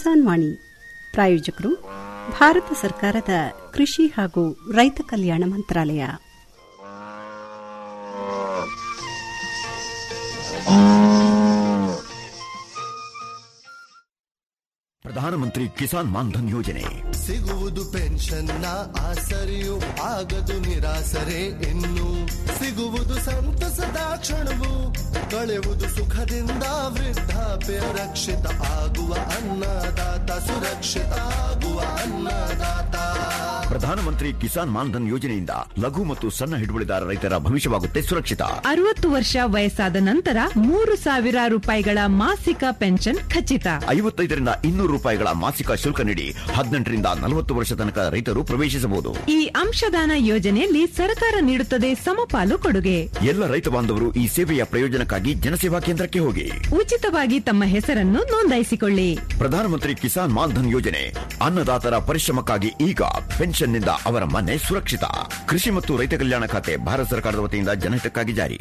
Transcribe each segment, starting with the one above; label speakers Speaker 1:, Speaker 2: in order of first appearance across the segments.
Speaker 1: ಕಿಸಾನ್ ವಾಣಿ ಪ್ರಾಯೋಜಕರು ಭಾರತ ಸರ್ಕಾರದ ಕೃಷಿ ಹಾಗೂ ರೈತ ಕಲ್ಯಾಣ ಮಂತ್ರಾಲಯ
Speaker 2: ಪ್ರಧಾನಮಂತ್ರಿ ಕಿಸಾನ್ ಮಾನ್ಧನ್ ಯೋಜನೆ
Speaker 3: ಸಿಗುವುದು ಪೆನ್ಷನ್ನ ಆಸರೆಯು ಆಗದು ನಿರಾಸರೆ ಇನ್ನು ಸಿಗುವುದು ಸಂತಸದ ಕ್ಷಣವು ಕಳೆಯುವುದು ಸುಖದಿಂದ ವೃದ್ಧಾಪ್ಯ ರಕ್ಷಿತ ಆಗುವ ಅನ್ನದಾತ ಸುರಕ್ಷಿತ ಆಗುವ ಅನ್ನದಾತ
Speaker 2: ಪ್ರಧಾನಮಂತ್ರಿ ಕಿಸಾನ್ ಮಾನ್ಧನ್ ಯೋಜನೆಯಿಂದ ಲಘು ಮತ್ತು ಸಣ್ಣ ಹಿಡುವಳಿದಾರ ರೈತರ ಭವಿಷ್ಯವಾಗುತ್ತೆ ಸುರಕ್ಷಿತ
Speaker 4: ಅರವತ್ತು ವರ್ಷ ವಯಸ್ಸಾದ ನಂತರ ಮೂರು ಸಾವಿರ ರೂಪಾಯಿಗಳ ಮಾಸಿಕ ಪೆನ್ಷನ್ ಖಚಿತ
Speaker 2: ಐವತ್ತೈದರಿಂದ ಇನ್ನೂರು ರೂಪಾಯಿಗಳ ಮಾಸಿಕ ಶುಲ್ಕ ನೀಡಿ ಹದಿನೆಂಟರಿಂದ ನಲವತ್ತು ವರ್ಷ ತನಕ ರೈತರು ಪ್ರವೇಶಿಸಬಹುದು
Speaker 4: ಈ ಅಂಶದಾನ ಯೋಜನೆಯಲ್ಲಿ ಸರ್ಕಾರ ನೀಡುತ್ತದೆ ಸಮಪಾಲು ಕೊಡುಗೆ
Speaker 2: ಎಲ್ಲ ರೈತ ಬಾಂಧವರು ಈ ಸೇವೆಯ ಪ್ರಯೋಜನಕ್ಕಾಗಿ ಜನಸೇವಾ ಕೇಂದ್ರಕ್ಕೆ ಹೋಗಿ
Speaker 4: ಉಚಿತವಾಗಿ ತಮ್ಮ ಹೆಸರನ್ನು ನೋಂದಾಯಿಸಿಕೊಳ್ಳಿ
Speaker 2: ಪ್ರಧಾನಮಂತ್ರಿ ಕಿಸಾನ್ ಮಾನ್ಧನ್ ಯೋಜನೆ ಅನ್ನದಾತರ ಪರಿಶ್ರಮಕ್ಕಾಗಿ ಈಗ ಪೆನ್ಷನ್ನಿಂದ ಅವರ ಮನೆ ಸುರಕ್ಷಿತ ಕೃಷಿ ಮತ್ತು ರೈತ ಕಲ್ಯಾಣ ಖಾತೆ ಭಾರತ ಸರ್ಕಾರದ ವತಿಯಿಂದ ಜನಹಿತಕ್ಕಾಗಿ ಜಾರಿ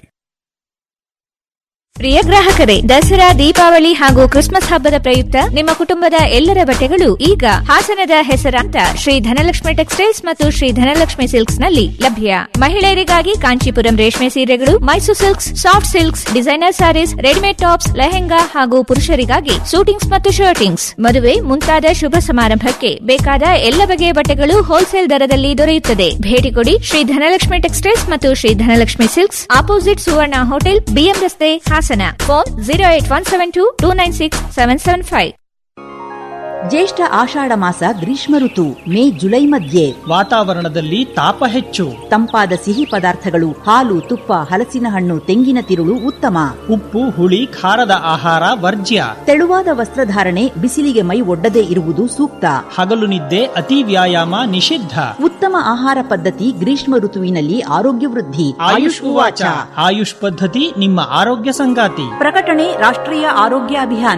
Speaker 5: ಪ್ರಿಯ ಗ್ರಾಹಕರೇ ದಸರಾ ದೀಪಾವಳಿ ಹಾಗೂ ಕ್ರಿಸ್ಮಸ್ ಹಬ್ಬದ ಪ್ರಯುಕ್ತ ನಿಮ್ಮ ಕುಟುಂಬದ ಎಲ್ಲರ ಬಟ್ಟೆಗಳು ಈಗ ಹಾಸನದ ಹೆಸರಾಂತ ಶ್ರೀ ಧನಲಕ್ಷ್ಮಿ ಟೆಕ್ಸ್ಟೈಲ್ಸ್ ಮತ್ತು ಶ್ರೀ ಧನಲಕ್ಷ್ಮಿ ಸಿಲ್ಕ್ಸ್ ನಲ್ಲಿ ಲಭ್ಯ ಮಹಿಳೆಯರಿಗಾಗಿ ಕಾಂಚೀಪುರಂ ರೇಷ್ಮೆ ಸೀರೆಗಳು Mysuru silks soft silks designer sarees readymade tops lehenga ಹಾಗೂ ಪುರುಷರಿಗಾಗಿ ಸೂಟಿಂಗ್ಸ್ ಮತ್ತು ಶರ್ಟಿಂಗ್ಸ್ ಮದುವೆ ಮುಂತಾದ ಶುಭ ಸಮಾರಂಭಕ್ಕೆ ಬೇಕಾದ ಎಲ್ಲ ಬಗೆಯ ಬಟ್ಟೆಗಳು ಹೋಲ್ಸೇಲ್ ದರದಲ್ಲಿ ದೊರೆಯುತ್ತದೆ ಭೇಟಿ ಕೊಡಿ ಶ್ರೀ ಧನಲಕ್ಷ್ಮಿ ಟೆಕ್ಸ್ಟೈಲ್ಸ್ ಮತ್ತು Shri Dhanalakshmi silks opposite Suvarna hotel BM ರಸ್ತೆ Hassan phone zero eight one seven two two nine six seven seven five
Speaker 6: ಜ್ಯೇಷ್ಠ ಆಷಾಢ ಮಾಸ ಗ್ರೀಷ್ಮ ಋತು ಮೇ ಜುಲೈ ಮಧ್ಯೆ
Speaker 7: ವಾತಾವರಣದಲ್ಲಿ ತಾಪ ಹೆಚ್ಚು
Speaker 6: ತಂಪಾದ ಸಿಹಿ ಪದಾರ್ಥಗಳು ಹಾಲು ತುಪ್ಪ ಹಲಸಿನ ಹಣ್ಣು ತೆಂಗಿನ ತಿರುಳು ಉತ್ತಮ
Speaker 7: ಉಪ್ಪು ಹುಳಿ ಖಾರದ ಆಹಾರ ವರ್ಜ್ಯ
Speaker 6: ತೆಳುವಾದ ವಸ್ತ್ರಧಾರಣೆ ಬಿಸಿಲಿಗೆ ಮೈ ಒಡ್ಡದೇ ಇರುವುದು ಸೂಕ್ತ
Speaker 7: ಹಗಲು ನಿದ್ದೆ ಅತಿ ವ್ಯಾಯಾಮ ನಿಷಿದ್ಧ
Speaker 6: ಉತ್ತಮ ಆಹಾರ ಪದ್ಧತಿ ಗ್ರೀಷ್ಮ ಋತುವಿನಲ್ಲಿ ಆರೋಗ್ಯ ವೃದ್ಧಿ
Speaker 7: ಆಯುಷ್ ಉವಾಚ ಆಯುಷ್ ಪದ್ಧತಿ ನಿಮ್ಮ ಆರೋಗ್ಯ ಸಂಗಾತಿ
Speaker 6: ಪ್ರಕಟಣೆ ರಾಷ್ಟ್ರೀಯ ಆರೋಗ್ಯ ಅಭಿಯಾನ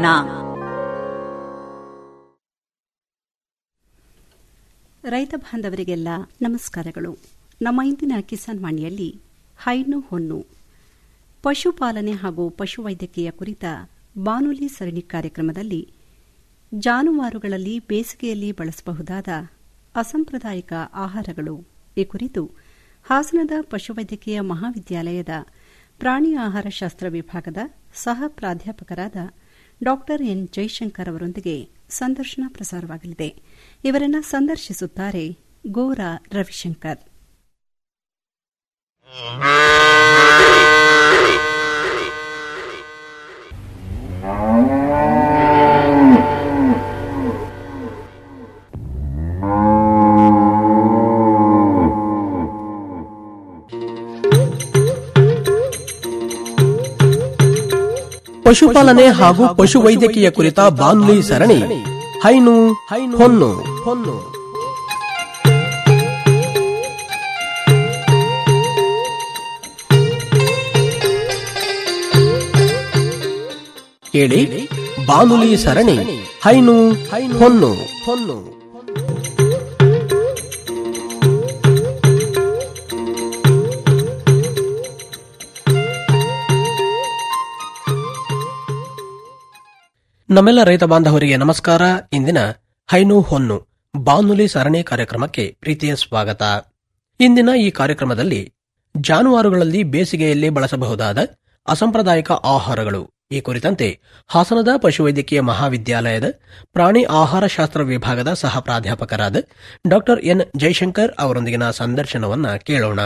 Speaker 1: ರೈತ ಬಾಂಧವರಿಗೆಲ್ಲ ನಮಸ್ಕಾರಗಳು ನಮ್ಮ ಇಂದಿನ ಕಿಸಾನ್ ವಾಣಿಯಲ್ಲಿ ಹೈನು ಹೊನ್ನು ಪಶುಪಾಲನೆ ಹಾಗೂ ಪಶುವೈದ್ಯಕೀಯ ಕುರಿತ ಬಾನುಲಿ ಸರಣಿ ಕಾರ್ಯಕ್ರಮದಲ್ಲಿ ಜಾನುವಾರುಗಳಲ್ಲಿ ಬೇಸಿಗೆಯಲ್ಲಿ ಬಳಸಬಹುದಾದ ಅಸಾಂಪ್ರದಾಯಿಕ ಆಹಾರಗಳು ಈ ಕುರಿತು ಹಾಸನದ ಪಶುವೈದ್ಯಕೀಯ ಮಹಾವಿದ್ಯಾಲಯದ ಪ್ರಾಣಿ ಆಹಾರ ಶಾಸ್ತ್ರ ವಿಭಾಗದ ಸಹ ಪ್ರಾಧ್ಯಾಪಕರಾದ ಡಾ ಎನ್ ಜೈಶಂಕರ್ ಅವರೊಂದಿಗೆ ಸಂದರ್ಶನ ಪ್ರಸಾರವಾಗಲಿದೆ ಇವರನ್ನ ಸಂದರ್ಶಿಸುತ್ತಾರೆ ಗೋರಾ ರವಿಶಂಕರ್
Speaker 8: ಪಶುಪಾಲನೆ ಹಾಗೂ ಪಶುವೈದ್ಯಕೀಯ ಕುರಿತ ಬಾನುಲಿ ಸರಣಿ ಹೈನು ಹೊನ್ನು ಹೊನ್ನು ಕೇಳಿ ಬಾನುಲಿ ಸರಣಿ ಹೈನು ಹೊನ್ನು ಹೊನ್ನು ನಮ್ಮೆಲ್ಲ ರೈತ ಬಾಂಧವರಿಗೆ ನಮಸ್ಕಾರ ಇಂದಿನ ಹೈನು ಹೊನ್ನು ಬಾನುಲಿ ಸರಣಿ ಕಾರ್ಯಕ್ರಮಕ್ಕೆ ಪ್ರೀತಿಯ ಸ್ವಾಗತ ಇಂದಿನ ಈ ಕಾರ್ಯಕ್ರಮದಲ್ಲಿ ಜಾನುವಾರುಗಳಲ್ಲಿ ಬೇಸಿಗೆಯಲ್ಲಿ ಬಳಸಬಹುದಾದ ಅಸಾಂಪ್ರದಾಯಿಕ ಆಹಾರಗಳು ಈ ಕುರಿತಂತೆ ಹಾಸನದ ಪಶುವೈದ್ಯಕೀಯ ಮಹಾವಿದ್ಯಾಲಯದ ಪ್ರಾಣಿ ಆಹಾರ ಶಾಸ್ತ್ರ ವಿಭಾಗದ ಸಹ ಪ್ರಾಧ್ಯಾಪಕರಾದ ಡಾ ಎನ್ ಜೈಶಂಕರ್ ಅವರೊಂದಿಗಿನ ಸಂದರ್ಶನವನ್ನ ಕೇಳೋಣ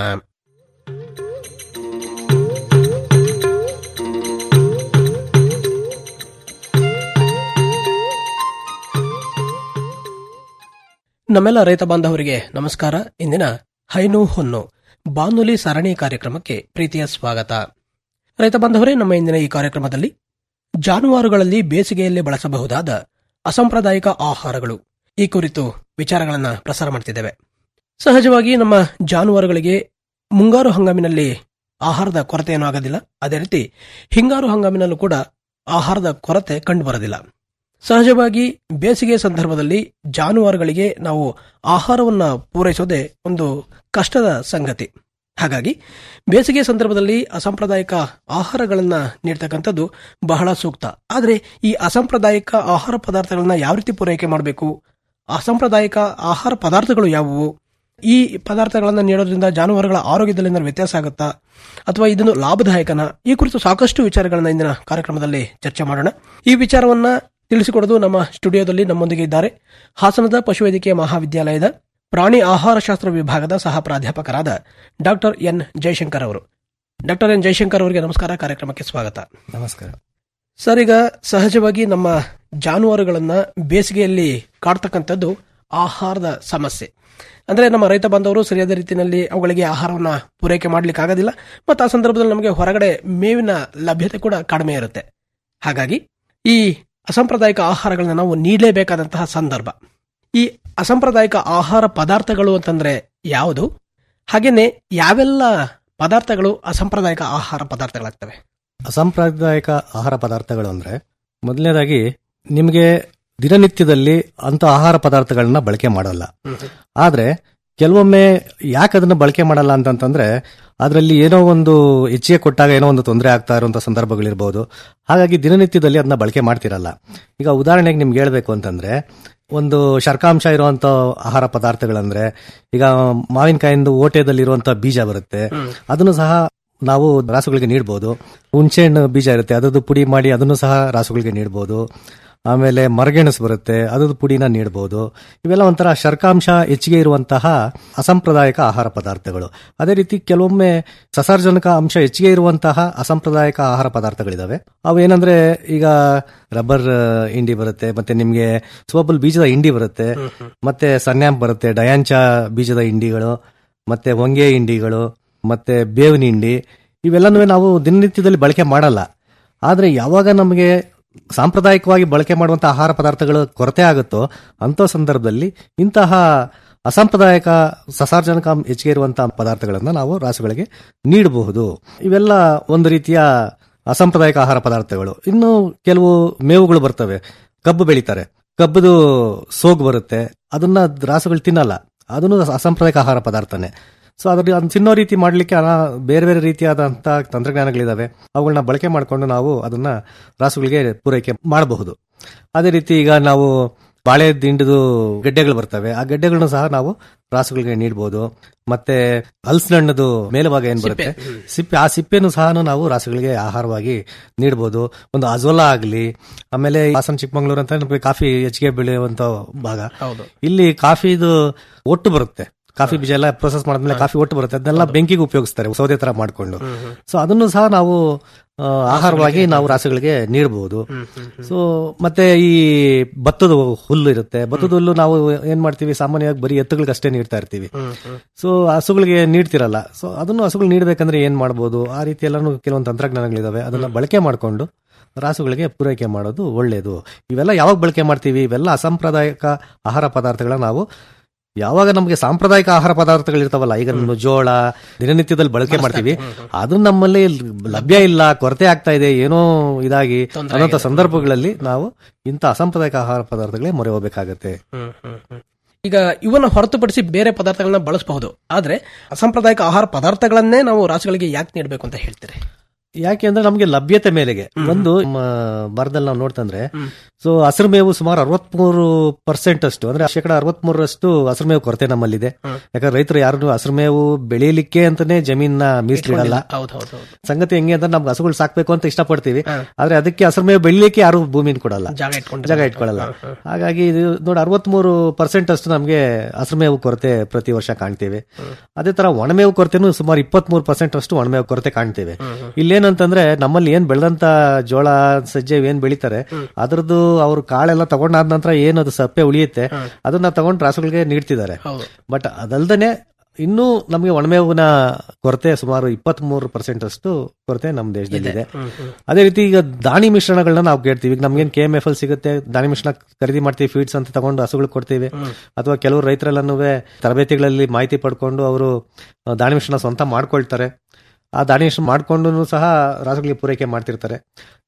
Speaker 8: ನಮ್ಮೆಲ್ಲ ರೈತ ಬಾಂಧವರಿಗೆ ನಮಸ್ಕಾರ ಇಂದಿನ ಹೈನು ಹೊನ್ನು ಬಾನುಲಿ ಸರಣಿ ಕಾರ್ಯಕ್ರಮಕ್ಕೆ ಪ್ರೀತಿಯ ಸ್ವಾಗತ ರೈತ ಬಾಂಧವರೇ ನಮ್ಮ ಇಂದಿನ ಈ ಕಾರ್ಯಕ್ರಮದಲ್ಲಿ ಜಾನುವಾರುಗಳಲ್ಲಿ ಬೇಸಿಗೆಯಲ್ಲಿ ಬಳಸಬಹುದಾದ ಅಸಾಂಪ್ರದಾಯಿಕ ಆಹಾರಗಳು ಈ ಕುರಿತು ವಿಚಾರಗಳನ್ನ ಪ್ರಸಾರ ಮಾಡ್ತಿದ್ದೇವೆ ಸಹಜವಾಗಿ ನಮ್ಮ ಜಾನುವಾರುಗಳಿಗೆ ಮುಂಗಾರು ಹಂಗಾಮಿನಲ್ಲಿ ಆಹಾರದ ಕೊರತೆ ಏನೂ ಆಗೋದಿಲ್ಲ ಅದೇ ರೀತಿ ಹಿಂಗಾರು ಹಂಗಾಮಿನಲ್ಲೂ ಕೂಡ ಆಹಾರದ ಕೊರತೆ ಕಂಡುಬರೋದಿಲ್ಲ ಸಹಜವಾಗಿ ಬೇಸಿಗೆ ಸಂದರ್ಭದಲ್ಲಿ ಜಾನುವಾರುಗಳಿಗೆ ನಾವು ಆಹಾರವನ್ನ ಪೂರೈಸೋದೇ ಒಂದು ಕಷ್ಟದ ಸಂಗತಿ ಹಾಗಾಗಿ ಬೇಸಿಗೆ ಸಂದರ್ಭದಲ್ಲಿ ಅಸಾಂಪ್ರದಾಯಿಕ ಆಹಾರಗಳನ್ನ ನೀಡ್ತಕ್ಕಂಥದ್ದು ಬಹಳ ಸೂಕ್ತ ಆದರೆ ಈ ಅಸಾಂಪ್ರದಾಯಿಕ ಆಹಾರ ಪದಾರ್ಥಗಳನ್ನ ಯಾವ ರೀತಿ ಪೂರೈಕೆ ಮಾಡಬೇಕು ಅಸಾಂಪ್ರದಾಯಿಕ ಆಹಾರ ಪದಾರ್ಥಗಳು ಯಾವುವು ಈ ಪದಾರ್ಥಗಳನ್ನು ನೀಡೋದ್ರಿಂದ ಜಾನುವಾರುಗಳ ಆರೋಗ್ಯದಲ್ಲಿ ಏನಾದ್ರು ವ್ಯತ್ಯಾಸ ಆಗುತ್ತಾ ಅಥವಾ ಇದನ್ನು ಲಾಭದಾಯಕನ ಈ ಕುರಿತು ಸಾಕಷ್ಟು ವಿಚಾರಗಳನ್ನ ಇಂದಿನ ಕಾರ್ಯಕ್ರಮದಲ್ಲಿ ಚರ್ಚೆ ಮಾಡೋಣ ಈ ವಿಚಾರವನ್ನ ತಿಳಿಸಿಕೊಡೋದು ನಮ್ಮ ಸ್ಟುಡಿಯೋದಲ್ಲಿ ನಮ್ಮೊಂದಿಗೆ ಇದ್ದಾರೆ ಹಾಸನದ ಪಶುವೈದ್ಯಕೀಯ ಮಹಾವಿದ್ಯಾಲಯದ ಪ್ರಾಣಿ ಆಹಾರಶಾಸ್ತ್ರ ವಿಭಾಗದ ಸಹ ಪ್ರಾಧ್ಯಾಪಕರಾದ ಡಾಕ್ಟರ್ ಎನ್ ಜಯಶಂಕರ್ ಅವರು ಡಾಕ್ಟರ್ ಎನ್ ಜಯಶಂಕರ್ ಅವರಿಗೆ ನಮಸ್ಕಾರ ಕಾರ್ಯಕ್ರಮಕ್ಕೆ ಸ್ವಾಗತ
Speaker 9: ನಮಸ್ಕಾರ
Speaker 8: ಸರ್ ಈಗ ಸಹಜವಾಗಿ ನಮ್ಮ ಜಾನುವಾರುಗಳನ್ನ ಬೇಸಿಗೆಯಲ್ಲಿ ಕಾಡ್ತಕ್ಕಂಥದ್ದು ಆಹಾರದ ಸಮಸ್ಯೆ ಅಂದ್ರೆ ನಮ್ಮ ರೈತ ಬಾಂಧವರು ಸರಿಯಾದ ರೀತಿಯಲ್ಲಿ ಅವುಗಳಿಗೆ ಆಹಾರವನ್ನ ಪೂರೈಕೆ ಮಾಡ್ಲಿಕ್ಕೆ ಆಗೋದಿಲ್ಲ ಮತ್ತು ಆ ಸಂದರ್ಭದಲ್ಲಿ ನಮಗೆ ಹೊರಗಡೆ ಮೇವಿನ ಲಭ್ಯತೆ ಕೂಡ ಕಡಿಮೆ ಇರುತ್ತೆ ಹಾಗಾಗಿ ಈ ಅಸಾಂಪ್ರದಾಯಿಕ ಆಹಾರಗಳನ್ನ ನಾವು ನೀಡಲೇಬೇಕಾದಂತಹ ಸಂದರ್ಭ ಈ ಅಸಾಂಪ್ರದಾಯಿಕ ಆಹಾರ ಪದಾರ್ಥಗಳು ಅಂತಂದ್ರೆ ಯಾವುದು ಹಾಗೇನೆ ಯಾವೆಲ್ಲ ಪದಾರ್ಥಗಳು ಅಸಾಂಪ್ರದಾಯಿಕ ಆಹಾರ ಪದಾರ್ಥಗಳಾಗ್ತವೆ
Speaker 9: ಅಸಾಂಪ್ರದಾಯಿಕ ಆಹಾರ ಪದಾರ್ಥಗಳು ಅಂದ್ರೆ ಮೊದಲನೇದಾಗಿ ನಿಮಗೆ ದಿನನಿತ್ಯದಲ್ಲಿ ಅಂತ ಆಹಾರ ಪದಾರ್ಥಗಳನ್ನ ಬಳಕೆ ಮಾಡಲ್ಲ ಆದ್ರೆ ಕೆಲವೊಮ್ಮೆ ಯಾಕೆ ಅದನ್ನ ಬಳಕೆ ಮಾಡಲ್ಲ ಅಂತಂತಂದ್ರೆ ಅದರಲ್ಲಿ ಏನೋ ಒಂದು ಹೆಚ್ಚಿಗೆ ಕೊಟ್ಟಾಗ ಏನೋ ಒಂದು ತೊಂದರೆ ಆಗ್ತಾ ಇರುವಂತ ಸಂದರ್ಭಗಳಿರ್ಬೋದು ಹಾಗಾಗಿ ದಿನನಿತ್ಯದಲ್ಲಿ ಅದನ್ನ ಬಳಕೆ ಮಾಡ್ತಿರಲ್ಲ ಈಗ ಉದಾಹರಣೆಗೆ ನಿಮ್ಗೆ ಹೇಳ್ಬೇಕು ಅಂತಂದ್ರೆ ಒಂದು ಶರ್ಕಾಂಶ ಇರುವಂತ ಆಹಾರ ಪದಾರ್ಥಗಳಂದ್ರೆ ಈಗ ಮಾವಿನಕಾಯಿಂದ ಓಟೆದಲ್ಲಿರುವಂತ ಬೀಜ ಬರುತ್ತೆ ಅದನ್ನು ಸಹ ನಾವು ರಾಸುಗಳಿಗೆ ನೀಡಬಹುದು ಹುಣಸೆಹಣ್ಣು ಬೀಜ ಇರುತ್ತೆ ಅದರದ್ದು ಪುಡಿ ಮಾಡಿ ಅದನ್ನು ಸಹ ರಾಸುಗಳಿಗೆ ನೀಡಬಹುದು ಆಮೇಲೆ ಮರಗೆಣಸು ಬರುತ್ತೆ ಅದರದ್ದು ಪುಡಿನ ನೀಡಬಹುದು ಇವೆಲ್ಲ ಒಂಥರ ಶರ್ಕಾಂಶ ಹೆಚ್ಚಿಗೆ ಇರುವಂತಹ ಅಸಾಂಪ್ರದಾಯಿಕ ಆಹಾರ ಪದಾರ್ಥಗಳು ಅದೇ ರೀತಿ ಕೆಲವೊಮ್ಮೆ ಸಸಾರ್ಜನಕ ಅಂಶ ಹೆಚ್ಚಿಗೆ ಇರುವಂತಹ ಅಸಾಂಪ್ರದಾಯಿಕ ಆಹಾರ ಪದಾರ್ಥಗಳಿದಾವೆ ಅವು ಏನಂದ್ರೆ ಈಗ ರಬ್ಬರ್ ಇಂಡಿ ಬರುತ್ತೆ ಮತ್ತೆ ನಿಮ್ಗೆ ಸೋಬಲ್ ಬೀಜದ ಇಂಡಿ ಬರುತ್ತೆ ಮತ್ತೆ ಸನ್ಯಾಂಪ್ ಬರುತ್ತೆ ಡಯಾಂಚ ಬೀಜದ ಇಂಡಿಗಳು ಮತ್ತೆ ಹೊಂಗೆ ಇಂಡಿಗಳು ಮತ್ತೆ ಬೇವಿನ ಹಿಂಡಿ ಇವೆಲ್ಲನೂ ನಾವು ದಿನನಿತ್ಯದಲ್ಲಿ ಬಳಕೆ ಮಾಡಲ್ಲ ಆದ್ರೆ ಯಾವಾಗ ನಮಗೆ ಸಾಂಪ್ರದಾಯಿಕವಾಗಿ ಬಳಕೆ ಮಾಡುವಂತಹ ಆಹಾರ ಪದಾರ್ಥಗಳು ಕೊರತೆ ಆಗುತ್ತೋ ಅಂಥ ಸಂದರ್ಭದಲ್ಲಿ ಇಂತಹ ಅಸಾಂಪ್ರದಾಯಿಕ ಸಸಾರ್ಜನಕ ಹೆಚ್ಚಿಗೆ ಇರುವಂತಹ ಪದಾರ್ಥಗಳನ್ನು ನಾವು ರಾಸುಗಳಿಗೆ ನೀಡಬಹುದು ಇವೆಲ್ಲ ಒಂದು ರೀತಿಯ ಅಸಾಂಪ್ರದಾಯಿಕ ಆಹಾರ ಪದಾರ್ಥಗಳು ಇನ್ನು ಕೆಲವು ಮೇವುಗಳು ಬರ್ತವೆ ಕಬ್ಬು ಬೆಳಿತಾರೆ ಕಬ್ಬದು ಸೋಗು ಬರುತ್ತೆ ಅದನ್ನ ರಾಸುಗಳು ತಿನ್ನಲ್ಲ ಅದನ್ನು ಅಸಾಂಪ್ರದಾಯಿಕ ಆಹಾರ ಪದಾರ್ಥನೇ ಸೊ ಅದ್ರ ಅದನ್ನ ತಿನ್ನೋ ರೀತಿ ಮಾಡ್ಲಿಕ್ಕೆ ಅನಾ- ಬೇರೆ ಬೇರೆ ರೀತಿಯಾದಂತಹ ತಂತ್ರಜ್ಞಾನಗಳಿದಾವೆ ಅವುಗಳನ್ನ ಬಳಕೆ ಮಾಡಿಕೊಂಡು ನಾವು ಅದನ್ನ ರಾಸುಗಳಿಗೆ ಪೂರೈಕೆ ಮಾಡಬಹುದು ಅದೇ ರೀತಿ ಈಗ ನಾವು ಬಾಳೆ ದಿಂಡದು ಗೆಡ್ಡೆಗಳು ಬರ್ತವೆ ಆ ಗೆಡ್ಡೆಗಳನ್ನ ಸಹ ನಾವು ರಾಸುಗಳಿಗೆ ನೀಡಬಹುದು ಮತ್ತೆ ಹಲಸಿನ ಹಣ್ಣದು ಮೇಲ್ಭಾಗ ಏನ್ ಬರುತ್ತೆ ಸಿಪ್ಪೆ ಆ ಸಿಪ್ಪೆನು ಸಹ ನಾವು ರಾಸುಗಳಿಗೆ ಆಹಾರವಾಗಿ ನೀಡಬಹುದು ಒಂದು ಅಜೋಲಾ ಆಗ್ಲಿ ಆಮೇಲೆ ಹಾಸನ ಚಿಕ್ಕಮಂಗ್ಳೂರು ಅಂತ ನಮಗೆ ಕಾಫಿ ಹೆಚ್ಚಿಗೆ ಬೆಳೆಯುವಂತ ಭಾಗ
Speaker 8: ಹೌದು
Speaker 9: ಇಲ್ಲಿ ಕಾಫಿದು ಒಟ್ಟು ಬರುತ್ತೆ ಕಾಫಿ ಬೀಜ ಎಲ್ಲ ಪ್ರೊಸೆಸ್ ಮಾಡಿದ್ಮೇಲೆ ಕಾಫಿ ಒಟ್ಟು ಬರುತ್ತೆ ಅದನ್ನೆಲ್ಲ ಬೆಂಕಿಗೆ ಉಪಯೋಗಿಸ್ತಾರೆ ಸೌದೆ ತರ ಮಾಡ್ಕೊಂಡು ಸೊ ಅದನ್ನು ಸಹ ನಾವು ಆ, ಆಹಾರವಾಗಿ ನಾವು ರಾಸುಗಳಿಗೆ ನೀಡಬಹುದು ಸೊ ಮತ್ತೆ ಈ ಭತ್ತದ ಹುಲ್ಲು ಇರುತ್ತೆ ಭತ್ತದ ಹುಲ್ಲು ನಾವು ಏನ್ ಮಾಡ್ತೀವಿ ಸಾಮಾನ್ಯವಾಗಿ ಬರೀ ಎತ್ತುಗಳಿಗೆ ಅಷ್ಟೇ ನೀಡ್ತಾ ಇರ್ತೀವಿ ಸೊ ಹಸುಗಳಿಗೆ ನೀಡ್ತಿರಲ್ಲ ಸೊ ಅದನ್ನು ಹಸುಗಳು ನೀಡಬೇಕಂದ್ರೆ ಏನ್ ಮಾಡ್ಬೋದು ಆ ರೀತಿ ಎಲ್ಲಾನು ಕೆಲವೊಂದು ತಂತ್ರಜ್ಞಾನಗಳಿದಾವೆ ಅದನ್ನ ಬಳಕೆ ಮಾಡಿಕೊಂಡು ರಾಸುಗಳಿಗೆ ಪೂರೈಕೆ ಮಾಡೋದು ಒಳ್ಳೆಯದು ಇವೆಲ್ಲ ಯಾವಾಗ ಬಳಕೆ ಮಾಡ್ತೀವಿ ಇವೆಲ್ಲ ಅಸಾಂಪ್ರದಾಯಿಕ ಆಹಾರ ಪದಾರ್ಥಗಳನ್ನ ನಾವು ಯಾವಾಗ ನಮಗೆ ಸಾಂಪ್ರದಾಯಿಕ ಆಹಾರ ಪದಾರ್ಥಗಳು ಇರ್ತಾವಲ್ಲ ಈಗ ನಮ್ಮ ಜೋಳ ದಿನನಿತ್ಯದಲ್ಲಿ ಬಳಕೆ ಮಾಡ್ತೀವಿ ಅದು ನಮ್ಮಲ್ಲಿ ಲಭ್ಯ ಇಲ್ಲ ಕೊರತೆ ಆಗ್ತಾ ಇದೆ ಏನೋ ಇದಾಗಿ ಅನ್ನೋಂಥ ಸಂದರ್ಭಗಳಲ್ಲಿ ನಾವು ಇಂಥ ಅಸಾಂಪ್ರದಾಯಿಕ ಆಹಾರ ಪದಾರ್ಥಗಳೇ ಮೊರೆ ಹೋಗ್ಬೇಕಾಗತ್ತೆ
Speaker 8: ಈಗ ಇವನ್ನ ಹೊರತುಪಡಿಸಿ ಬೇರೆ ಪದಾರ್ಥಗಳನ್ನ ಬಳಸಬಹುದು ಆದ್ರೆ ಅಸಾಂಪ್ರದಾಯಿಕ ಆಹಾರ ಪದಾರ್ಥಗಳನ್ನೇ ನಾವು ರಾಸುಗಳಿಗೆ ಯಾಕೆ ನೀಡಬೇಕು ಅಂತ ಹೇಳ್ತೀರಿ
Speaker 9: ಯಾಕೆ ಅಂದ್ರೆ ನಮಗೆ ಲಭ್ಯತೆ ಮೇಲೆಗೆ ಒಂದು ನಮ್ಮ ಭಾರತದಲ್ಲಿ ನಾವು ನೋಡ್ತಂದ್ರೆ ಸೊ ಹಸಿರು ಮೇವು ಸುಮಾರು ಅರವತ್ಮೂರು ಪರ್ಸೆಂಟ್ ಅಷ್ಟು ಅಂದ್ರೆ ಶೇಕಡ ಅರವತ್ಮೂರರಷ್ಟು ಹಸಿರು ಮೇವು ಕೊರತೆ ನಮ್ಮಲ್ಲಿದೆ ಯಾಕಂದ್ರೆ ರೈತರು ಯಾರು ಹಸಿರು ಮೇವು ಬೆಳೀಲಿಕ್ಕೆ ಅಂತಾನೆ ಜಮೀನ ಮೀಸಲಿಡಲ್ಲ
Speaker 8: ಹೌದು ಹೌದು ಹೌದು
Speaker 9: ಸಂಗತಿ ಹೆಂಗೆ ಅಂದ್ರೆ ನಮ್ಗೆ ಹಸುಗಳು ಸಾಕ್ಬೇಕು ಅಂತ ಇಷ್ಟಪಡ್ತೀವಿ ಆದ್ರೆ ಅದಕ್ಕೆ ಹಸಿರು ಮೇವು ಬೆಳಿಲಿಕ್ಕೆ ಯಾರು ಭೂಮಿನ ಕೊಡಲ್ಲ
Speaker 8: ಜಾಗ ಇಟ್ಕೊಂಡು
Speaker 9: ಜಾಗ ಇಟ್ಕೊಳ್ಳಲ್ಲ ಹಾಗಾಗಿ ಇದು ನೋಡಿ ಅರವತ್ಮೂರು ಪರ್ಸೆಂಟ್ ಅಷ್ಟು ನಮಗೆ ಹಸಿರು ಮೇವು ಕೊರತೆ ಪ್ರತಿ ವರ್ಷ ಕಾಣ್ತೇವೆ ಅದೇ ತರ ಒಣಮೇವು ಕೊರತೆನೂ ಸುಮಾರು ಇಪ್ಪತ್ಮೂರು ಪರ್ಸೆಂಟ್ ಅಷ್ಟು ಒಣಮೇವು ಕೊರತೆ ಕಾಣ್ತೇವೆ ಇಲ್ಲೇನಂತಂದ್ರೆ ನಮ್ಮಲ್ಲಿ ಏನ್ ಬೆಳೆದಂತ ಜೋಳ ಸಜ್ಜೆ ಏನ್ ಬೆಳಿತಾರೆ ಅದ್ರದ್ದು ಅವ್ರು ಕಾಳೆಲ್ಲ ತಗೊಂಡಾದ ನಂತರ ಏನ್ ಅದು ಸಪ್ಪೆ ಉಳಿಯುತ್ತೆ ಅದನ್ನ ತಗೊಂಡು ರಾಸುಗಳಿಗೆ ನೀಡ್ತಿದ್ದಾರೆ
Speaker 8: ಹೌದು
Speaker 9: ಬಟ್ ಅದಲ್ದೇನೆ ಇನ್ನೂ ನಮಗೆ ಒಣಮೇವಿನ ಕೊರತೆ ಸುಮಾರು ಇಪ್ಪತ್ತ್ ಮೂರು ಪರ್ಸೆಂಟ್ ಅಷ್ಟು ಕೊರತೆ ನಮ್ಮ ದೇಶದಲ್ಲಿದೆ ಅದೇ ರೀತಿ ಈಗ ದಾಣಿ ಮಿಶ್ರಣಗಳನ್ನ ನಾವು ಕೇಳ್ತೀವಿ ಈಗ ನಮ್ಗೇನ್ ಕೆ ಎಂ ಎಫ್ ಎಲ್ ಸಿಗುತ್ತೆ ದಾಣಿ ಮಿಶ್ರಣ ಖರೀದಿ ಮಾಡ್ತೀವಿ ಫೀಡ್ಸ್ ಅಂತ ತಗೊಂಡು ಹಸುಗಳಿಗೆ ಕೊಡ್ತೀವಿ ಅಥವಾ ಕೆಲವರು ರೈತರೆಲ್ಲನೂ ತರಬೇತಿಗಳಲ್ಲಿ ಮಾಹಿತಿ ಪಡ್ಕೊಂಡು ಅವರು ದಾಣಿ ಮಿಶ್ರಣ ಸ್ವಂತ ಮಾಡ್ಕೊಳ್ತಾರೆ ಆ ದಾಣಿ ಮಿಶ್ರಣ ಮಾಡ್ಕೊಂಡು ಸಹ ರಾಸುಗಳಿಗೆ ಪೂರೈಕೆ ಮಾಡ್ತಿರ್ತಾರೆ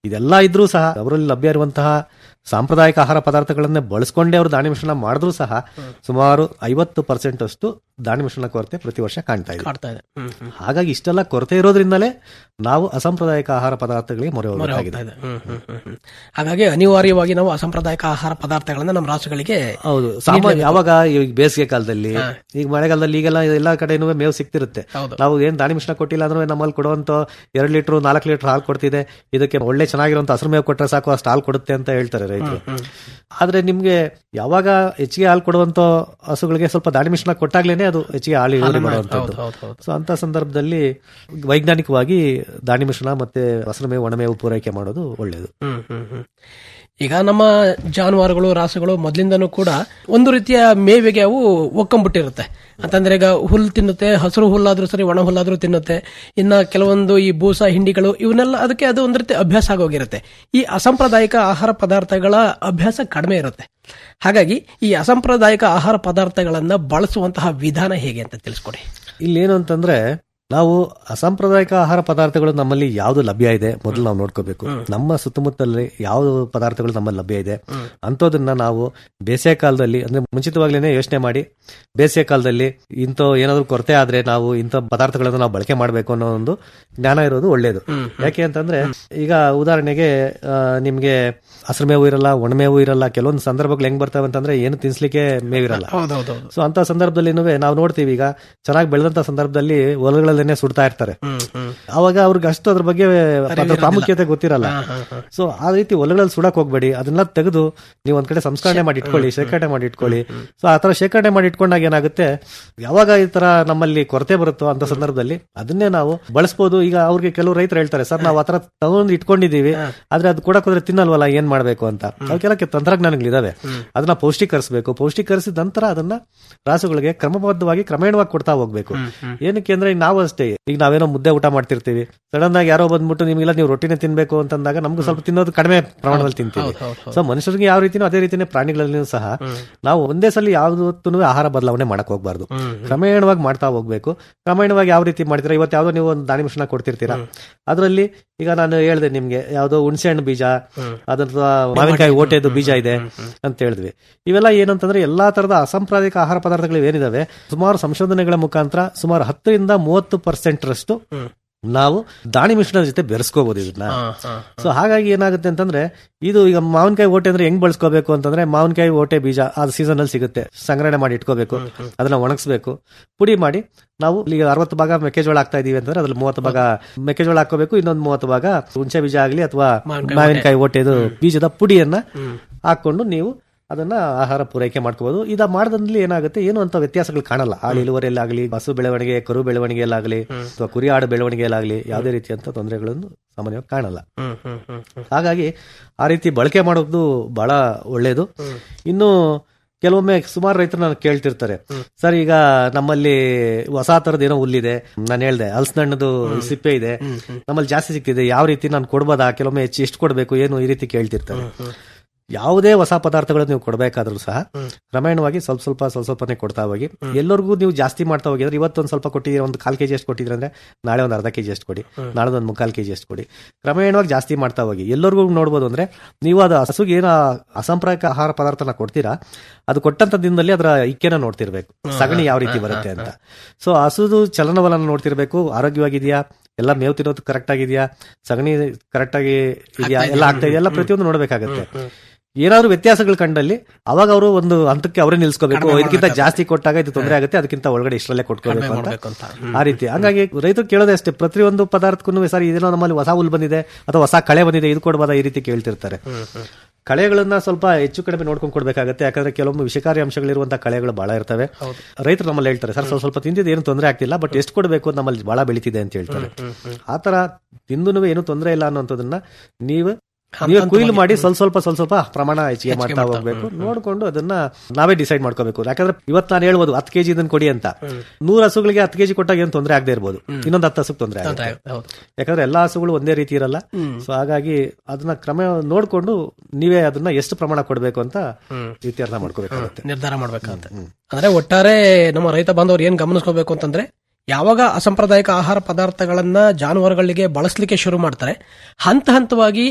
Speaker 9: ಇದೆಲ್ಲ ಇದ್ರೂ ಸಹ ಅವರಲ್ಲಿ ಲಭ್ಯ ಇರುವಂತಹ ಸಾಂಪ್ರದಾಯಿಕ ಆಹಾರ ಪದಾರ್ಥಗಳನ್ನೇ ಬಳಸ್ಕೊಂಡೇ ಅವರು ದಾಣಿ ಮಿಶ್ರಣ ಮಾಡಿದ್ರೂ ಸಹ ಸುಮಾರು ಐವತ್ತು ಪರ್ಸೆಂಟ್ ಅಷ್ಟು ದಾಣಿ ಮಿಶ್ರಣ ಕೊರತೆ ಪ್ರತಿ ವರ್ಷ ಕಾಣ್ತಾ ಇದೆ
Speaker 8: ಕಾಡ್ತಾ ಇದೆ ಹ್ಮ್, ಹ್ಮ್.
Speaker 9: ಹಾಗಾಗಿ ಇಷ್ಟೆಲ್ಲ ಕೊರತೆ ಇರೋದ್ರಿಂದಲೇ ನಾವು ಅಸಾಂಪ್ರದಾಯಿಕ ಆಹಾರ ಪದಾರ್ಥಗಳಿಗೆ ಮೊರೆ
Speaker 8: ಮೊರೆ
Speaker 9: ಹೋಗಬೇಕಾಗಿದೆ
Speaker 8: ಹೋಗ್ತಾ ಇದೆ. ಹ್ಮ್, ಹ್ಮ್, ಹ್ಮ್, ಹ್ಮ್. ಹಾಗಾಗಿ ಅನಿವಾರ್ಯವಾಗಿ ನಾವು ಅಸಾಂಪ್ರದಾಯಿಕ ಆಹಾರ ಪದಾರ್ಥಗಳನ್ನ ನಮ್ಮ ರಾಸುಗಳಿಗೆ
Speaker 9: ಹೌದು ಸಾಮಾನ್ಯ ಯಾವಾಗ ಈಗ ಬೇಸಿಗೆ ಕಾಲದಲ್ಲಿ ಈಗ ಮಳೆಗಾಲದಲ್ಲಿ ಈಗೆಲ್ಲ ಎಲ್ಲಾ ಕಡೆನೂ ಮೇವು ಸಿಗ್ತಿರುತ್ತೆ
Speaker 8: ಹೌದು.
Speaker 9: ನಾವು ಏನ್ ದಾಣಿ ಮಿಶ್ರಣ ಕೊಟ್ಟಿಲ್ಲ ಅಂದ್ರೆ ನಮ್ಮಲ್ಲಿ ಕೊಡುವಂತ ಎರಡ್ ಲೀಟರ್ ನಾಲ್ಕು ಲೀಟರ್ ಹಾಲು ಕೊಡ್ತಿದೆ ಇದಕ್ಕೆ ಒಳ್ಳೆ ಚೆನ್ನಾಗಿರುವಂತ ಹಸಿರು ಮೇವು ಕೊಟ್ಟರೆ ಸಾಕು ಅಷ್ಟು ಹಾಲು ಕೊಡುತ್ತೆ ಅಂತ ಹೇಳ್ತಾರೆ ರೈತರು ಆದ್ರೆ ನಿಮ್ಗೆ ಯಾವಾಗ ಹೆಚ್ಚಿಗೆ ಹಾಲು ಕೊಡುವಂತ ಹಸುಗಳಿಗೆ ಸ್ವಲ್ಪ ದಾಣಿ ಮಿಶ್ರಣ ಕೊಟ್ಟಾಗ್ಲೇನೆ ಅದು ಹೆಚ್ಚಿಗೆ ಹಾಲು ಇಳುವರಿ ಮಾಡುವಂತದ್ದು
Speaker 8: ಹೌದು, ಹೌದು.
Speaker 9: ಸೊ ಅಂತ ಸಂದರ್ಭದಲ್ಲಿ ವೈಜ್ಞಾನಿಕವಾಗಿ ದಾಣಿ ಮಿಶ್ರಣ ಮತ್ತೆ ಹಸಿರು ಮೇವು ಒಣಮೇವು ಪೂರೈಕೆ ಮಾಡೋದು ಒಳ್ಳೆಯದು
Speaker 8: ಹ್ಮ್, ಹ್ಮ್, ಹ್ಮ್. ಈಗ ನಮ್ಮ ಜಾನುವಾರುಗಳು ರಾಸುಗಳು ಮೊದಲಿಂದನೂ ಕೂಡ ಒಂದು ರೀತಿಯ ಮೇವಿಗೆ ಅವು ಒಕ್ಕಂಬಿಟ್ಟಿರುತ್ತೆ ಅಂತಂದ್ರೆ ಈಗ ಹುಲ್ಲು ತಿನ್ನುತ್ತೆ ಹಸಿರು ಹುಲ್ಲಾದ್ರೂ ಸರಿ ಒಣ ಹುಲ್ಲಾದ್ರೂ ತಿನ್ನುತ್ತೆ ಇನ್ನ ಕೆಲವೊಂದು ಈ ಬೂಸ ಹಿಂಡಿಗಳು ಇವನ್ನೆಲ್ಲ ಅದಕ್ಕೆ ಅದು ಒಂದು ರೀತಿ ಅಭ್ಯಾಸ ಆಗೋಗಿರುತ್ತೆ ಈ ಅಸಾಂಪ್ರದಾಯಿಕ ಆಹಾರ ಪದಾರ್ಥಗಳ ಅಭ್ಯಾಸ ಕಡಿಮೆ ಇರುತ್ತೆ ಹಾಗಾಗಿ ಈ ಅಸಾಂಪ್ರದಾಯಿಕ ಆಹಾರ ಪದಾರ್ಥಗಳನ್ನ ಬಳಸುವಂತಹ ವಿಧಾನ ಹೇಗೆ ಅಂತ ತಿಳಿಸ್ಕೊಡಿ
Speaker 9: ಇಲ್ಲೇನು ಅಂತಂದ್ರೆ ನಾವು ಅಸಾಂಪ್ರದಾಯಿಕ ಆಹಾರ ಪದಾರ್ಥಗಳು ನಮ್ಮಲ್ಲಿ ಯಾವ್ದು ಲಭ್ಯ ಇದೆ ಮೊದಲು ನಾವು ನೋಡ್ಕೋಬೇಕು ನಮ್ಮ ಸುತ್ತಮುತ್ತಲಲ್ಲಿ ಯಾವ ಪದಾರ್ಥಗಳು ನಮ್ಮಲ್ಲಿ ಲಭ್ಯ ಇದೆ ಅಂಥದನ್ನ ನಾವು ಬೇಸಿಗೆ ಕಾಲದಲ್ಲಿ ಅಂದ್ರೆ ಮುಂಚಿತವಾಗ್ಲೇನೆ ಯೋಚನೆ ಮಾಡಿ ಬೇಸಿಗೆ ಕಾಲದಲ್ಲಿ ಇಂಥ ಏನಾದ್ರು ಕೊರತೆ ಆದ್ರೆ ನಾವು ಇಂಥ ಪದಾರ್ಥಗಳನ್ನು ನಾವು ಬಳಕೆ ಮಾಡಬೇಕು ಅನ್ನೋ ಒಂದು ಜ್ಞಾನ ಇರೋದು ಒಳ್ಳೇದು ಯಾಕೆ ಅಂತಂದ್ರೆ ಈಗ ಉದಾಹರಣೆಗೆ ಆ, ನಿಮ್ಗೆ ಹಸಿರು ಮೇವು ಇರಲ್ಲ ಒಣಮೇವು ಇರಲ್ಲ ಕೆಲವೊಂದು ಸಂದರ್ಭಗಳು ಹೆಂಗ್ ಬರ್ತವೆ ಅಂತಂದ್ರೆ ಏನು ತಿನ್ಸ್ಲಿಕ್ಕೆ ಮೇವಿರಲ್ಲ
Speaker 8: ಹೌದೌದು
Speaker 9: ಸೊ ಅಂತ ಸಂದರ್ಭದಲ್ಲಿ ನಾವು ನೋಡ್ತೀವಿ ಈಗ ಚೆನ್ನಾಗಿ ಬೆಳೆದಂತ ಸಂದರ್ಭದಲ್ಲಿ ಹೊಲಗಳಲ್ಲೇನೆ ಸುಡ್ತಾ ಇರ್ತಾರೆ ಅವಾಗ ಅವ್ರಿಗೆ ಅಷ್ಟು ಅದ್ರ ಬಗ್ಗೆ ಅದ್ರ ಪ್ರಾಮುಖ್ಯತೆ ಗೊತ್ತಿರಲ್ಲ ಸೊ ಆ ರೀತಿ ಹೊಲಗಳಲ್ಲಿ ಸುಡಕ್ ಹೋಗ್ಬೇಡಿ ಅದನ್ನ ತೆಗೆದು ನೀವು ಒಂದ್ ಕಡೆ ಸಂಸ್ಕರಣೆ ಮಾಡಿ ಇಟ್ಕೊಳ್ಳಿ ಶೇಖರಣೆ ಮಾಡಿ ಇಟ್ಕೊಳ್ಳಿ ಸೊ ಆ ತರ ಶೇಖರಣೆ ಮಾಡಿ ಇಟ್ಕೊಂಡಾಗ ಏನಾಗುತ್ತೆ ಯಾವಾಗ ಈ ತರ ನಮ್ಮಲ್ಲಿ ಕೊರತೆ ಬರುತ್ತೋ ಅಂತ ಸಂದರ್ಭದಲ್ಲಿ ಅದನ್ನೇ ನಾವು ಬಳಸ್ಬೋದು ಈಗ ಅವ್ರಿಗೆ ಕೆಲವು ರೈತರು ಹೇಳ್ತಾರೆ ಸರ್ ನಾವು ಆತರ ತಗೊಂಡು ಇಟ್ಕೊಂಡಿದೀವಿ ಆದ್ರೆ ಅದು ಕೊಡಕ್ ಹೋದ್ರೆ ತಿನ್ನಲ್ವಲ್ಲ ಏನ್ ಮಾಡ್ಬೇಕು ಅಂತ ಅವಕ್ಕೆಲ್ಲ ಕೆ- ತಂತ್ರಜ್ಞಾನಗಳಿದಾವೆ ಅದನ್ನ ಪೌಷ್ಟಿಕರಿಸಬೇಕು ಪೌಷ್ಟಿಕರಿಸಿದ ನಂತರ ಅದನ್ನ ರಾಸುಗಳಿಗೆ ಕ್ರಮಬದ್ಧವಾಗಿ ಕ್ರಮೇಣವಾಗಿ ಕೊಡ್ತಾ ಹೋಗ್ಬೇಕು ಏನಕ್ಕೆ ಅಂದ್ರೆ ಈಗ ನಾವು ಅಷ್ಟೇ ಈಗ ನಾವೇನೋ ಮುದ್ದೆ ಊಟ ಮಾಡ್ತಿರ್ತೀವಿ ಸಡನ್ ಆಗಿ ಯಾರೋ ಬಂದ್ಬಿಟ್ಟು ನಿಮ್ಗೆಲ್ಲ ನೀವು ರೊಟ್ಟಿನೇ ತಿನ್ಬೇಕು ಅಂತಂದಾಗ ನಮ್ಗೂ ಸ್ವಲ್ಪ ತಿನ್ನೋದು ಕಡಿಮೆ ಪ್ರಮಾಣದಲ್ಲಿ ತಿಂತೀವಿ ಸೊ ಮನುಷ್ಯರಿಗೆ ಯಾವ ರೀತಿನೋ ಅದೇ ರೀತಿನೇ ಪ್ರಾಣಿಗಳಲ್ಲಿಯೂ ಸಹ ನಾವು ಒಂದೇ ಸಲ ಯಾವ್ದೂ ಆಹಾರ ಬದಲಾವಣೆ ಮಾಡಕ್ ಹೋಗ್ಬಾರ್ದು ಕ್ರಮೇಣವಾಗಿ ಮಾಡ್ತಾ ಹೋಗ್ಬೇಕು ಕ್ರಮೇಣವಾಗಿ ಯಾವ ರೀತಿ ಮಾಡ್ತೀರಾ ಇವತ್ತು ಯಾವ್ದೋ ನೀವು ಒಂದು ದಾನಿ ಮಿಶ್ರಣ ಕೊಡ್ತಿರ್ತೀರಾ ಅದರಲ್ಲಿ ಈಗ ನಾನು ಹೇಳ್ದೆ ನಿಮ್ಗೆ ಯಾವ್ದೋ ಹುಣಸೆ ಹಣ್ಣು ಬೀಜ ಅದ್ರ ಮಾವಿನಕಾಯಿ ಓಟೆದು ಬೀಜ ಇದೆ ಅಂತ ಹೇಳಿದ್ವಿ ಇವೆಲ್ಲ ಏನಂತಂದ್ರೆ ಎಲ್ಲಾ ತರದ ಅಸಾಂಪ್ರದಾಯಿಕ ಆಹಾರ ಪದಾರ್ಥಗಳು ಏನಿದಾವೆ ಸುಮಾರು ಸಂಶೋಧನೆಗಳ ಮುಖಾಂತರ ಸುಮಾರು ಹತ್ತರಿಂದ ಮೂವತ್ತು ಪರ್ಸೆಂಟ್ ರಷ್ಟು ನಾವು ದಾಣಿ ಮಿಶ್ರಣದ ಜೊತೆ ಬೆರೆಸ್ಕೋಬಹುದು ಇದನ್ನ ಸೊ ಹಾಗಾಗಿ ಏನಾಗುತ್ತೆ ಅಂತಂದ್ರೆ ಇದು ಈಗ ಮಾವಿನಕಾಯಿ ಓಟೆ ಅಂದ್ರೆ ಹೆಂಗ್ ಬಳಸ್ಕೋಬೇಕು ಅಂತಂದ್ರೆ ಮಾವಿನಕಾಯಿ ಓಟೆ ಬೀಜ ಅದು ಸೀಸನ್ ಅಲ್ಲಿ ಸಿಗುತ್ತೆ ಸಂಗ್ರಹಣೆ ಮಾಡಿ ಇಟ್ಕೋಬೇಕು ಅದನ್ನ ಒಣಗಿಸ್ಬೇಕು ಪುಡಿ ಮಾಡಿ ನಾವು ಈಗ ಅರವತ್ತು ಭಾಗ ಮೆಕ್ಕೆಜೋಳ ಹಾಕ್ತಾ ಇದೀವಿ ಅಂತಂದ್ರೆ ಅದ್ರಲ್ಲಿ ಮೂವತ್ತು ಭಾಗ ಮೆಕ್ಕೆಜೋಳ ಹಾಕೋಬೇಕು ಇನ್ನೊಂದು ಮೂವತ್ತು ಭಾಗ ಹುಣಸೆ ಬೀಜ ಆಗಲಿ ಅಥವಾ ಮಾವಿನಕಾಯಿ ಓಟೆದು ಬೀಜದ ಪುಡಿಯನ್ನ ಹಾಕೊಂಡು ನೀವು ಅದನ್ನ ಆಹಾರ ಪೂರೈಕೆ ಮಾಡ್ಕೋಬಹುದು ಇದ ಮಾಡದಲ್ಲಿ ಏನಾಗುತ್ತೆ ಏನು ಅಂತ ವ್ಯತ್ಯಾಸಗಳು ಕಾಣಲ್ಲ ಹಾಳು ಇಳುವರಿಯಲ್ಲಾಗಲಿ ಹಸು ಬೆಳವಣಿಗೆ ಕರು ಬೆಳವಣಿಗೆಯಲ್ಲಾಗಲಿ ಅಥವಾ ಕುರಿ ಆಡು ಬೆಳವಣಿಗೆಯಲ್ಲಾಗಲಿ ಯಾವುದೇ ರೀತಿಯಂತ ತೊಂದರೆಗಳನ್ನು ಸಾಮಾನ್ಯವಾಗಿ ಕಾಣಲ್ಲ ಹಾಗಾಗಿ ಆ ರೀತಿ ಬಳಕೆ ಮಾಡೋದು ಬಹಳ ಒಳ್ಳೇದು ಇನ್ನು ಕೆಲವೊಮ್ಮೆ ಸುಮಾರು ರೈತರು ನಾನು ಕೇಳ್ತಿರ್ತಾರೆ ಸರ್ ಈಗ ನಮ್ಮಲ್ಲಿ ಹೊಸ ತರದ ಏನೋ ಹುಲ್ಲಿದೆ ನಾನು ಹೇಳ್ದೆ ಹಲಸಿನಣ್ಣದು ಸಿಪ್ಪೆ ಇದೆ ನಮ್ಮಲ್ಲಿ ಜಾಸ್ತಿ ಸಿಕ್ತಿದೆ ಯಾವ ರೀತಿ ನಾನು ಕೊಡ್ಬೋದಾ ಕೆಲವೊಮ್ಮೆ ಹೆಚ್ಚು ಎಷ್ಟು ಕೊಡ್ಬೇಕು ಏನು ಈ ರೀತಿ ಕೇಳ್ತಿರ್ತಾರೆ ಯಾವುದೇ ಹೊಸ ಪದಾರ್ಥಗಳನ್ನು ನೀವು ಕೊಡಬೇಕಾದ್ರೂ ಸಹ ಕ್ರಮೇಣವಾಗಿ ಸ್ವಲ್ಪ ಸ್ವಲ್ಪ ಸ್ವಲ್ಪ ಸ್ವಲ್ಪನೇ ಕೊಡ್ತಾ ಹೋಗಿ ಎಲ್ಲರಿಗೂ ನೀವು ಜಾಸ್ತಿ ಮಾಡ್ತಾ ಹೋಗಿ ಅಂದ್ರೆ ಇವತ್ತೊಂದು ಸ್ವಲ್ಪ ಕೊಟ್ಟಿದ್ದೀರಾ ಒಂದು ಕಾಲ್ ಕೆಜಿ ಎಷ್ಟು ಕೊಟ್ಟಿದ್ರೆ ಅಂದ್ರೆ ನಾಳೆ ಒಂದು ಅರ್ಧ ಕೆಜಿ ಎಷ್ಟು ಕೊಡಿ ನಾಳೆ ಒಂದು ಮುಕ್ಕಾಲ್ ಕೆಜಿ ಎಷ್ಟು ಕೊಡಿ ಕ್ರಮೇಣವಾಗಿ ಜಾಸ್ತಿ ಮಾಡ್ತಾ ಹೋಗಿ ಎಲ್ಲರಿಗೂ ನೋಡ್ಬೋದು ಅಂದ್ರೆ ನೀವು ಅದು ಹಸುಗೆ ಏನು ಅಸಾಂಪ್ರದಾಯಿಕ ಆಹಾರ ಪದಾರ್ಥನ ಕೊಡ್ತೀರಾ ಅದು ಕೊಟ್ಟಂತ ದಿನದಲ್ಲಿ ಅದರ ಇಕ್ಕೆನ ನೋಡ್ತಿರ್ಬೇಕು ಸಗಣಿ ಯಾವ ರೀತಿ ಬರುತ್ತೆ ಅಂತ ಸೊ ಹಸುದು ಚಲನವಲನ ನೋಡ್ತಿರ್ಬೇಕು ಆರೋಗ್ಯವಾಗಿದೆಯಾ ಎಲ್ಲ ಮೇವು ತಿನ್ನೋದು ಕರೆಕ್ಟ್ ಆಗಿದೆಯಾ ಸಗಣಿ ಕರೆಕ್ಟ್ ಆಗಿ ಇದೆಯಾ ಎಲ್ಲ ಆಗ್ತಾ ಇದೆಯಾ ಎಲ್ಲ ಪ್ರತಿಯೊಂದು ನೋಡ್ಬೇಕಾಗತ್ತೆ ಏನಾದ್ರು ವ್ಯತ್ಯಾಸಗಳು ಕಂಡಲ್ಲಿ ಅವಾಗ ಅವರು ಒಂದು ಹಂತಕ್ಕೆ ಅವರೇ ನಿಲ್ಸ್ಕೋಬೇಕು ಇದಕ್ಕಿಂತ ಜಾಸ್ತಿ ಕೊಟ್ಟಾಗ ಇದು ತೊಂದರೆ ಆಗುತ್ತೆ ಅದಕ್ಕಿಂತ ಒಳಗಡೆ ಇಷ್ಟರಲ್ಲೇ ಕೊಟ್ಕೋಬೇಕು ಅಂತ ಆ ರೀತಿ ಹಂಗಾಗಿ ರೈತರು ಕೇಳೋದೇ ಅಷ್ಟೇ ಪ್ರತಿಯೊಂದು ಪದಾರ್ಥಕ್ಕೂ ಸರ್ ಇದೇನೋ ನಮ್ಮಲ್ಲಿ ಹೊಸ ಹುಲ್ ಬಂದಿದೆ ಅಥವಾ ಹೊಸ ಕಳೆ ಬಂದಿದೆ ಇದು ಕೊಡ್ಬೋದಾ ಈ ರೀತಿ ಕೇಳ್ತಿರ್ತಾರೆ ಕಳೆಗಳನ್ನ ಸ್ವಲ್ಪ ಹೆಚ್ಚು ಕಡಿಮೆ ನೋಡ್ಕೊಂಡು ಕೊಡ್ಬೇಕಾಗತ್ತೆ ಯಾಕಂದ್ರೆ ಕೆಲವೊಮ್ಮೆ ವಿಷಕಾರಿ ಅಂಶಗಳಿರುವಂತಹ ಕಳೆಗಳು ಬಹಳ ಇರ್ತವೆ ರೈತರು ನಮ್ಮಲ್ಲಿ ಹೇಳ್ತಾರೆ ಸರ್ ಸ್ವಲ್ಪ ಸ್ವಲ್ಪ ತಿಂದಿದ್ದು ಏನು ತೊಂದರೆ ಆಗ್ತಿಲ್ಲ ಬಟ್ ಎಷ್ಟು ಕೊಡಬೇಕು ಅಂತ ನಮ್ಮಲ್ಲಿ ಬಹಳ ಬೆಳಿತಿದೆ ಅಂತ ಹೇಳ್ತಾರೆ ಆತರ ತಿಂದು ಏನು ತೊಂದರೆ ಇಲ್ಲ ಅನ್ನೋಂಥದ್ದನ್ನ ನೀವು ನೀವೇ ಕುಯ್ಲು ಮಾಡಿ ಸ್ವಲ್ಪ ಸ್ವಲ್ಪ ಸ್ವಲ್ಪ ಸ್ವಲ್ಪ ಪ್ರಮಾಣ ಹೆಚ್ಚಿಗೆ ಮಾಡ್ತಾ ಹೋಗ್ಬೇಕು ನೋಡ್ಕೊಂಡು ಅದನ್ನ ನಾವೇ ಡಿಸೈಡ್ ಮಾಡ್ಕೋಬೇಕು ಯಾಕಂದ್ರೆ ಇವತ್ತು ನಾನು ಹೇಳ್ಬೋದು ಹತ್ತು ಕೆಜಿ ಇದನ್ನ ಕೊಡಿ ಅಂತ ನೂರು ಹಸುಗಳಿಗೆ ಹತ್ತು ಕೆಜಿ ಕೊಟ್ಟಾಗ ಏನು ತೊಂದರೆ ಆಗದೆ ಇರ್ಬೋದು ಇನ್ನೊಂದು ಹತ್ತು ಹಸುಗೆ ತೊಂದರೆ ಆಗುತ್ತೆ ಯಾಕಂದ್ರೆ ಎಲ್ಲಾ ಹಸುಗಳು ಒಂದೇ ರೀತಿ ಇರಲ್ಲ ಸೊ ಹಾಗಾಗಿ ಅದನ್ನ ಕ್ರಮ ನೋಡ್ಕೊಂಡು ನೀವೇ ಅದನ್ನ ಎಷ್ಟು ಪ್ರಮಾಣ ಕೊಡಬೇಕು ಅಂತ ಇತ್ಯರ್ಥ ಮಾಡ್ಕೋಬೇಕಾಗುತ್ತೆ
Speaker 8: ನಿರ್ಧಾರ ಮಾಡ್ಬೇಕಂತ ಅಂದ್ರೆ ಒಟ್ಟಾರೆ ನಮ್ಮ ರೈತ ಬಾಂಧವರು ಏನ್ ಗಮನಿಸ್ಕೋಬೇಕು ಅಂತಂದ್ರೆ ಯಾವಾಗ ಅಸಾಂಪ್ರದಾಯಿಕ ಆಹಾರ ಪದಾರ್ಥಗಳನ್ನ ಜಾನುವಾರುಗಳಿಗೆ ಬಳಸಲಿಕ್ಕೆ ಶುರು ಮಾಡ್ತಾರೆ ಹಂತ ಹಂತವಾಗಿ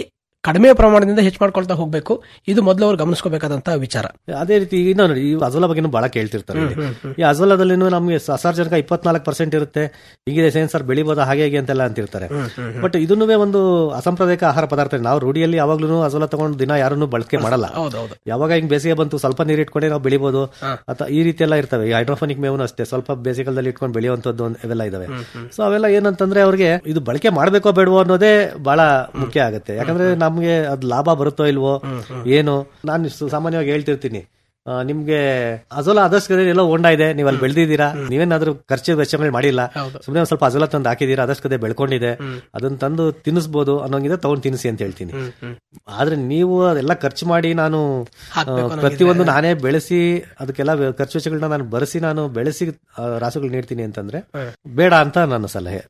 Speaker 8: ಕಡಿಮೆ ಪ್ರಮಾಣದಿಂದ ಹೆಚ್ಚು ಮಾಡ್ಕೊಳ್ತಾ ಹೋಗ್ಬೇಕು ಇದು ಮೊದಲು ಅವ್ರು ಗಮನಿಸ್ಕೋಬೇಕಾದಂತ ವಿಚಾರ
Speaker 9: ಅದೇ ರೀತಿ ಈಗ ನೋಡಿ ಈ ಅಜೋಲಾ ಬಗ್ಗೆ ಬಹಳ ಕೇಳ್ತಿರ್ತಾರೆ ಇಲ್ಲಿ. ಈ ಅಜೋಲಾದಲ್ಲಿ ನಮಗೆ ಅಸಾರ್ಜನಕ ಇಪ್ಪತ್ನಾಲ್ಕು ಪರ್ಸೆಂಟ್ ಇರುತ್ತೆ ಹೀಗಿದೆ ಸೇನ್ ಸರ್ ಬೆಳಿಬೋದಾ ಹಾಗೆ ಹೀಗೆ ಅಂತೆಲ್ಲ ಅಂತಿರ್ತಾರೆ ಬಟ್ ಇದನ್ನೂ ಒಂದು ಅಸಾಂಪ್ರದಾಯಿಕ ಆಹಾರ ಪದಾರ್ಥ ನಾವು ರೂಢಿಯಲ್ಲಿ ಯಾವಾಗ್ಲೂ ಅಜೋಲಾ ತಗೊಂಡು ದಿನ ಯಾರನ್ನು ಬಳಕೆ ಮಾಡಲ್ಲ
Speaker 8: ಹೌದೌದು
Speaker 9: ಯಾವಾಗ ಹಿಂಗ್ ಬೇಸಿಗೆ ಬಂತು ಸ್ವಲ್ಪ ನೀರು ಇಟ್ಕೊಂಡೆ ನಾವು ಬೆಳಿಬೋದು ಅಥವಾ ಈ ರೀತಿ ಎಲ್ಲ ಇರ್ತವೆ ಈ ಹೈಡ್ರೋಫೋನಿಕ್ ಮೇವು ಅಷ್ಟೇ ಸ್ವಲ್ಪ ಬೇಸಿಗೆಲ್ದಲ್ಲಿ ಇಟ್ಕೊಂಡು ಬೆಳೆಯುವಂತದ್ದು ಒಂದ್- ಇವೆಲ್ಲ ಇದಾವೆ ಸೊ ಅವೆಲ್ಲ ಏನಂತಂದ್ರೆ ಅವ್ರಿಗೆ ಇದು ಬಳಕೆ ಮಾಡ್ಬೇಕೋ ಬೇಡವೋ ಅನ್ನೋದೇ ಬಹಳ ಮುಖ್ಯ ಆಗುತ್ತೆ ಯಾಕಂದ್ರೆ ನಮ್ಗೆ ಅದ್ ಲಾಭ ಬರುತ್ತೋ ಇಲ್ವೋ ಏನು ನಾನು ಸು- ಸಾಮಾನ್ಯವಾಗಿ ಹೇಳ್ತಿರ್ತೀನಿ ಆ, ನಿಮ್ಗೆ ಅಜೋಲಾ ಆದಷ್ಟು ಎಲ್ಲೋ ಹೊಂಡ ಇದೆ ನೀವು ಅಲ್ಲಿ ಬೆಳೆದಿದ್ದೀರಾ ನೀವೇನಾದ್ರೂ ಖರ್ಚು ವೆಚ್ಚಗಳು ಮಾಡಿಲ್ಲ ಸುಮ್ಮನೆ ಒಂದ್ ಸ್ವಲ್ಪ ಅಜೋಲಾ ತಂದು ಹಾಕಿದೀರಾ ಆದಷ್ಟು ಕದೆ ಬೆಳ್ಕೊಂಡಿದೆ ಅದನ್ನ ತಂದು ತಿನ್ನಿಸ್ಬೋದು ಅನ್ನೋಂಗಿದೆ ತಗೊಂಡು ತಿನ್ನಿಸಿ ಅಂತ ಹೇಳ್ತೀನಿ ಆದ್ರೆ ನೀವು ಅದೆಲ್ಲ ಖರ್ಚು ಮಾಡಿ ನಾನು ಆ, ಪ್ರತಿಯೊಂದು ನಾನೇ ಬೆಳೆಸಿ ಅದಕ್ಕೆಲ್ಲ ವ್ಯ- ಖರ್ಚು ವೆಚ್ಚಗಳನ್ನ ನಾನು ಬರೆಸಿ ನಾನು ಬೆಳೆಸಿ ಆ, ರಾಸುಗಳು ನೀಡ್ತೀನಿ ಅಂತಂದ್ರೆ ಬೇಡ ಅಂತ ನನ್ನ ಸಲಹೆ